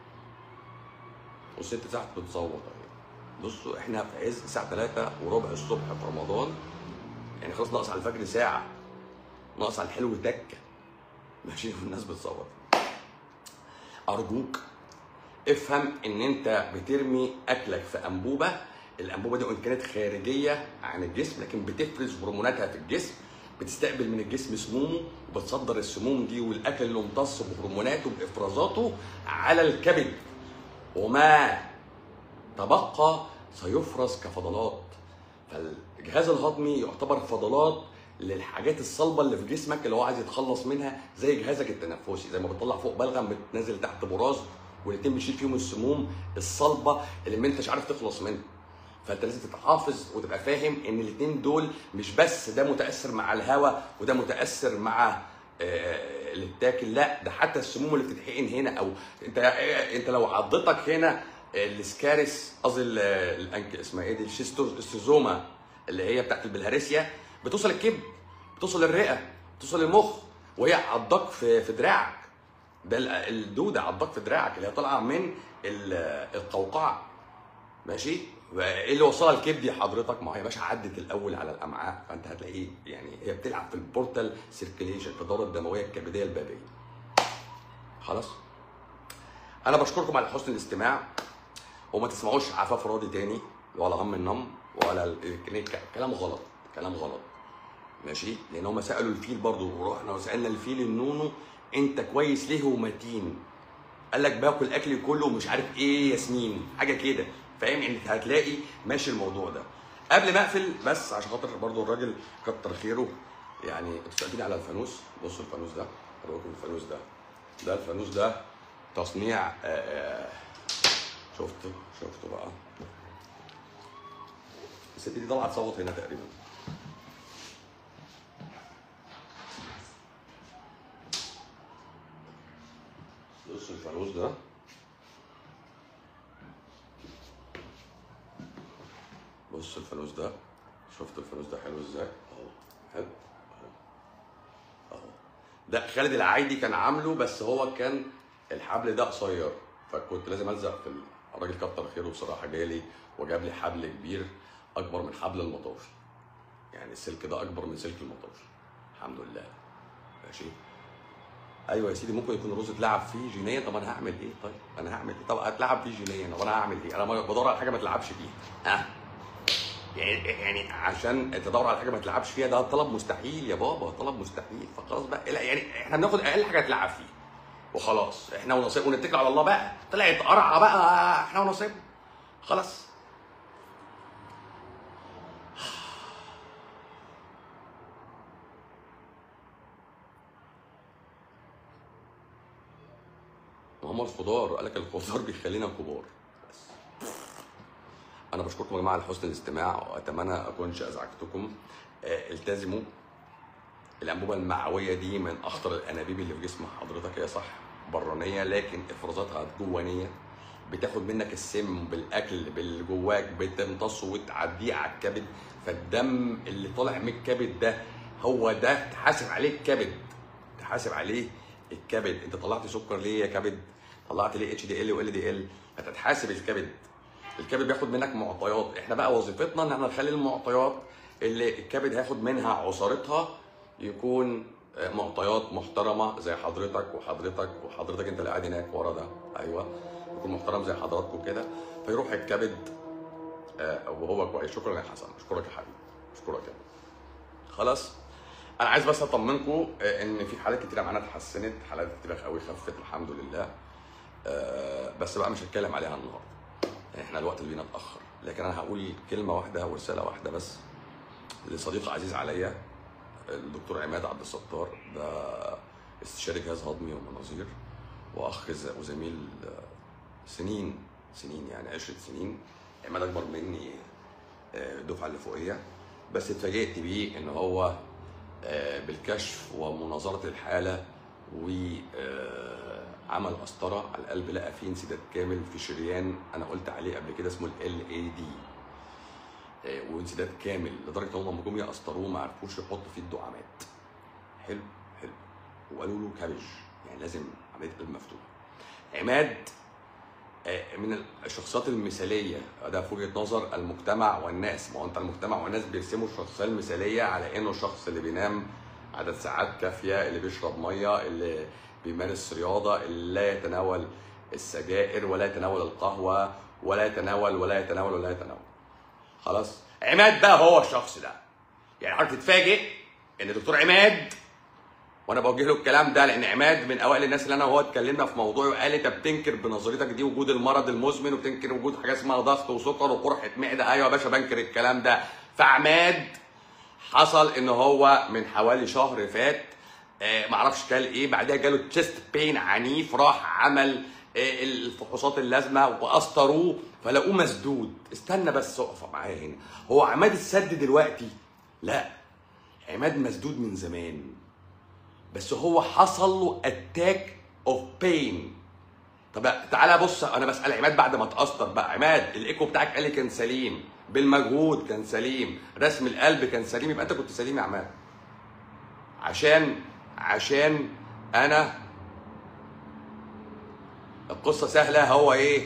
Speaker 1: والست ساعات بتصوت اهي بصوا احنا في عز الساعه 3 وربع الصبح في رمضان يعني خلاص ناقص على الفجر ساعه ناقص على الحلو تكه ماشي والناس بتصوت ارجوك افهم ان انت بترمي اكلك في انبوبه الانبوبه دي وان كانت خارجيه عن الجسم لكن بتفرز هرموناتها في الجسم بتستقبل من الجسم سمومه وبتصدر السموم دي والاكل اللي امتص بهرموناته بافرازاته على الكبد وما تبقى سيفرز كفضلات فالجهاز الهضمي يعتبر فضلات للحاجات الصلبه اللي في جسمك اللي هو عايز يتخلص منها زي جهازك التنفسي زي ما بتطلع فوق بلغم بتنزل تحت براز والاتنين بيشيل فيهم السموم الصلبه اللي ما انتش عارف تخلص منها فانت لازم تتحافظ وتبقى فاهم ان الاثنين دول مش بس ده متاثر مع الهواء وده متاثر مع آه، اللي بتاكل لا ده حتى السموم اللي بتتحقن هنا او انت انت لو عضتك هنا السكارس قصدي ال- الانك اسمها ايه دي الشيستوزوما اللي هي بتاعت البلهارسيا بتوصل الكبد بتوصل الرئه بتوصل المخ وهي عضاك في في دراعك ده ال- الدوده عضاك في دراعك اللي هي طالعه من ال- القوقعه ماشي ايه اللي وصلها الكبد يا حضرتك ما هي باشا عدت الاول على الامعاء فانت هتلاقيه يعني هي بتلعب في البورتال سيركيليشن في الدوره الدمويه الكبديه البابيه خلاص انا بشكركم على حسن الاستماع وما تسمعوش عفاف راضي تاني ولا هم النم ولا ال- كلام غلط كلام غلط ماشي لان هم سالوا الفيل برضو ورحنا وسالنا الفيل النونو انت كويس ليه ومتين قال لك باكل اكلي كله ومش عارف ايه ياسمين حاجه كده فاهم انت هتلاقي ماشي الموضوع ده قبل ما اقفل بس عشان خاطر برضو الراجل كتر خيره يعني انتوا سالتوني على الفانوس بصوا الفانوس ده اوريكم الفانوس ده ده الفانوس ده تصنيع آه، آه، شفتوا شفتوا بقى الست دي طالعه تصوت هنا تقريبا بص الفانوس ده بص الفانوس ده شفت الفانوس ده حلو ازاي اهو حلو اهو اهو ده خالد العايدي كان عامله بس هو كان الحبل ده قصير فكنت لازم الزق في ال- الراجل كتر خيره بصراحه جالي وجاب لي حبل كبير اكبر من حبل المطاف يعني السلك ده اكبر من سلك المطاف الحمد لله ماشي ايوه يا سيدي ممكن يكون الرز اتلعب فيه جينيا طب انا هعمل ايه طيب انا هعمل ايه طب اتلعب فيه جينيا طب انا هعمل ايه انا بدور على حاجه ما تلعبش فيها ها يعني يعني عشان تدور على حاجه ما تلعبش فيها ده طلب مستحيل يا بابا طلب مستحيل فخلاص بقى لا يعني احنا بناخد اقل حاجه تلعب فيها وخلاص احنا ونصيب ونتكل على الله بقى طلعت قرعه بقى احنا ونصيب خلاص محمد الخضار قال لك الخضار بيخلينا كبار بس انا بشكركم يا جماعه على حسن الاستماع واتمنى اكونش ازعجتكم آه، التزموا الانبوبه المعويه دي من اخطر الانابيب اللي في جسم حضرتك هي صح برانيه لكن افرازاتها جوانيه بتاخد منك السم بالاكل باللي جواك بتمتصه وتعديه على الكبد فالدم اللي طالع من الكبد ده هو ده تحاسب عليه الكبد تحاسب عليه الكبد انت طلعت سكر ليه يا كبد طلعت ليه اتش دي ال وال دي ال هتتحاسب الكبد الكبد بياخد منك معطيات احنا بقى وظيفتنا ان احنا نخلي المعطيات اللي الكبد هياخد منها عصارتها يكون آه، معطيات محترمه زي حضرتك وحضرتك وحضرتك انت اللي قاعد هناك ورا ده ايوه يكون محترم زي حضراتكم كده فيروح الكبد آه، وهو كويس شكرا يا حسن اشكرك يا حبيبي اشكرك يا خلاص انا عايز بس اطمنكم آه، ان في حالات كتيره معانا اتحسنت حالات كتيره قوي خفت الحمد لله آه، بس بقى مش هتكلم عليها النهارده احنا الوقت اللي بينا اتاخر لكن انا هقول كلمه واحده ورساله واحده بس لصديق عزيز عليا الدكتور عماد عبد الستار ده استشاري جهاز هضمي ومناظير واخ ز- وزميل آه، سنين سنين يعني عشرة سنين عماد اكبر مني آه، الدفعه اللي فوقيه بس اتفاجئت بيه ان هو آه، بالكشف ومناظره الحاله وعمل قسطره على القلب لقى فيه انسداد كامل في شريان انا قلت عليه قبل كده اسمه ال اي دي وانسداد كامل لدرجه ان هم لما جم يقسطروه ما عرفوش يحطوا فيه الدعامات حلو حلو وقالوا له كابج يعني لازم عمليه قلب مفتوح عماد آه، من الشخصيات المثاليه ده في وجهه نظر المجتمع والناس ما هو انت المجتمع والناس بيرسموا الشخصيه المثاليه على انه الشخص اللي بينام عدد ساعات كافيه اللي بيشرب ميه اللي بيمارس رياضه اللي لا يتناول السجائر ولا يتناول القهوه ولا يتناول ولا يتناول ولا يتناول خلاص عماد بقى هو الشخص ده يعني حضرتك تتفاجئ ان دكتور عماد وانا بوجه له الكلام ده لان عماد من اوائل الناس اللي انا وهو اتكلمنا في موضوع وقال انت بتنكر بنظريتك دي وجود المرض المزمن وبتنكر وجود حاجه اسمها ضغط وسكر وقرحه معده ايوه يا باشا بنكر الكلام ده فعماد حصل ان هو من حوالي شهر فات آه معرفش كان ايه بعدها جاله تشيست بين عنيف راح عمل آه الفحوصات اللازمه وقسطروه فلقوه مسدود استنى بس اقف معايا هنا هو عماد السد دلوقتي لا عماد مسدود من زمان بس هو حصل له اتاك اوف بين طب تعالى بص انا بسال عماد بعد ما اتاثر بقى عماد الايكو بتاعك قال لي كان سليم بالمجهود كان سليم رسم القلب كان سليم يبقى انت كنت سليم يا عماد عشان عشان انا القصه سهله هو ايه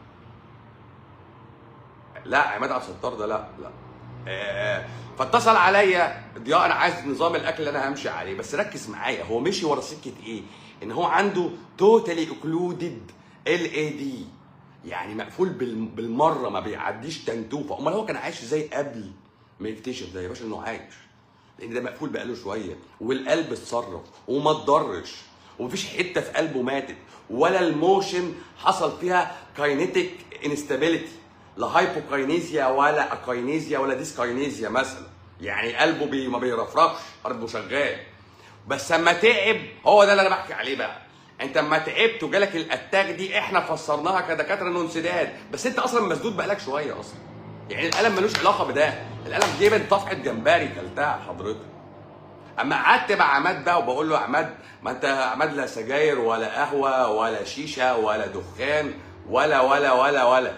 Speaker 1: لا عماد عبد الستار ده لا لا آه، فاتصل عليا ضياء انا عايز نظام الاكل اللي انا همشي عليه بس ركز معايا هو مشي ورا سكه ايه ان هو عنده توتالي اوكلودد ال اي دي يعني مقفول بال- بالمره ما بيعديش تنتوفه امال هو كان عايش ازاي قبل ما يكتشف ده يا باشا انه عايش لان ده مقفول بقاله شويه والقلب اتصرف وما اتضرش ومفيش حته في قلبه ماتت ولا الموشن حصل فيها كاينيتيك انستابيليتي لا هايبوكاينيزيا ولا اكاينيزيا ولا ديسكاينيزيا مثلا يعني قلبه بي ما بيرفرفش قلبه شغال بس اما تعب هو ده اللي انا بحكي عليه بقى انت اما تعبت وجالك الاتاك دي احنا فسرناها كدكاتره انه انسداد بس انت اصلا مسدود بقالك شويه اصلا يعني الالم ملوش علاقه بده الالم جه من طفحه جمبري كلتها حضرتك اما قعدت مع عماد بقى وبقول له يا عماد ما انت يا عماد لا سجاير ولا قهوه ولا شيشه ولا دخان ولا ولا ولا ولا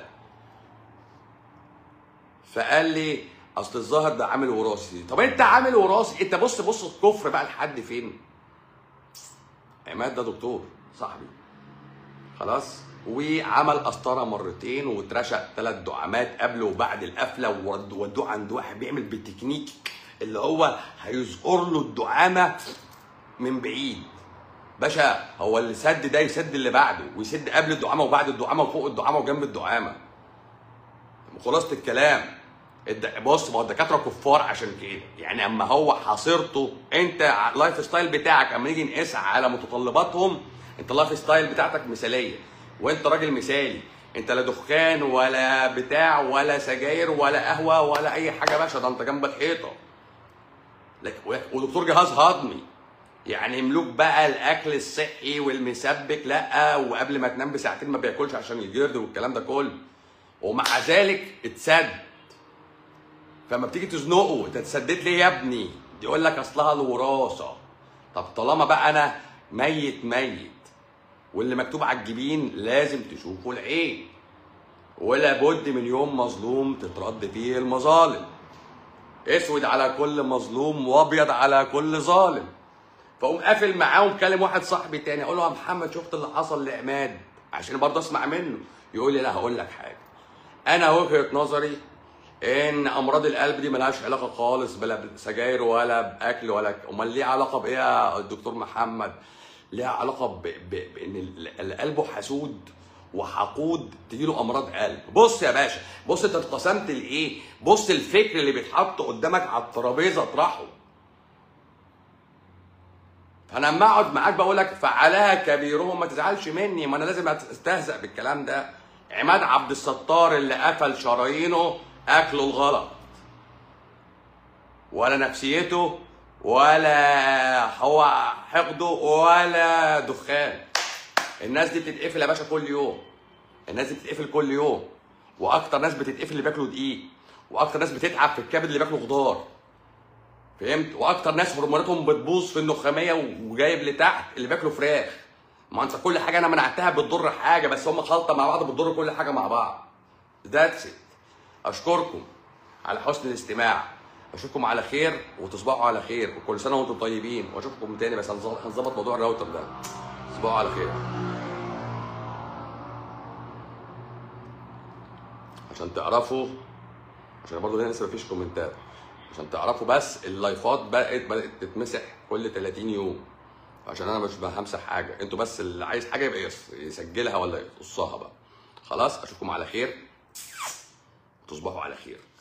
Speaker 1: فقال لي اصل الظاهر ده عامل وراثي طب انت عامل وراثي انت بص بص الكفر بقى لحد فين عماد ده دكتور صاحبي خلاص وعمل قسطره مرتين واترشق ثلاث دعامات قبل وبعد القفله وود- ودوه عند واحد بيعمل بالتكنيك اللي هو هيزقر له الدعامه من بعيد باشا هو اللي سد ده يسد اللي بعده ويسد قبل الدعامه وبعد الدعامه وفوق الدعامه وجنب الدعامه خلاصه الكلام الد- بص ما هو الدكاتره كفار عشان كده يعني اما هو حاصرته انت ع- اللايف ستايل بتاعك اما نيجي نقيس على متطلباتهم انت اللايف ستايل بتاعتك مثاليه وانت راجل مثالي انت لا دخان ولا بتاع ولا سجاير ولا قهوه ولا اي حاجه يا باشا ده انت جنب الحيطه لك- و- ودكتور جهاز هضمي يعني ملوك بقى الاكل الصحي والمسبك لا وقبل ما تنام بساعتين ما بياكلش عشان الجرد والكلام ده كله ومع ذلك اتسد فلما بتيجي تزنقه انت اتسديت ليه يا ابني يقول لك اصلها الوراثه طب طالما بقى انا ميت ميت واللي مكتوب على الجبين لازم تشوفه العين ولا بد من يوم مظلوم تترد فيه المظالم اسود على كل مظلوم وابيض على كل ظالم فاقوم قافل معاه ومكلم واحد صاحبي تاني اقول له يا محمد شفت اللي حصل لعماد عشان برضه اسمع منه يقول لي لا هقول لك حاجه انا وجهه نظري ان امراض القلب دي ملهاش علاقه خالص بلا سجاير ولا باكل ولا امال ليه علاقه بايه يا الدكتور محمد ليها علاقه ب... ب... بان ال- ال- قلبه حسود وحقود تجيله امراض قلب بص يا باشا بص انت اتقسمت لايه بص الفكر اللي بيتحط قدامك على الترابيزه اطرحه فانا لما اقعد معاك بقول لك فعلها كبيرهم ما تزعلش مني ما انا لازم استهزأ بالكلام ده عماد عبد الستار اللي قفل شرايينه اكله الغلط ولا نفسيته ولا هو حقده ولا دخان الناس دي بتتقفل يا باشا كل يوم الناس دي بتتقفل كل يوم واكتر ناس بتتقفل اللي بياكلوا دقيق واكتر ناس بتتعب في الكبد اللي بياكلوا خضار فهمت واكتر ناس هرموناتهم بتبوظ في النخاميه وجايب لتحت اللي بياكلوا فراخ ما انت كل حاجه انا منعتها بتضر حاجه بس هم خلطه مع بعض بتضر كل حاجه مع بعض ذاتس اشكركم على حسن الاستماع اشوفكم على خير وتصبحوا على خير وكل سنه وانتم طيبين واشوفكم تاني بس هنظ- هنظبط موضوع الراوتر ده تصبحوا على خير عشان تعرفوا عشان برضه هنا لسه مفيش كومنتات عشان تعرفوا بس اللايفات بقت بدات تتمسح كل 30 يوم عشان انا مش همسح حاجه انتوا بس اللي عايز حاجه يبقى يس- يسجلها ولا يقصها بقى خلاص اشوفكم على خير تصبحوا على خير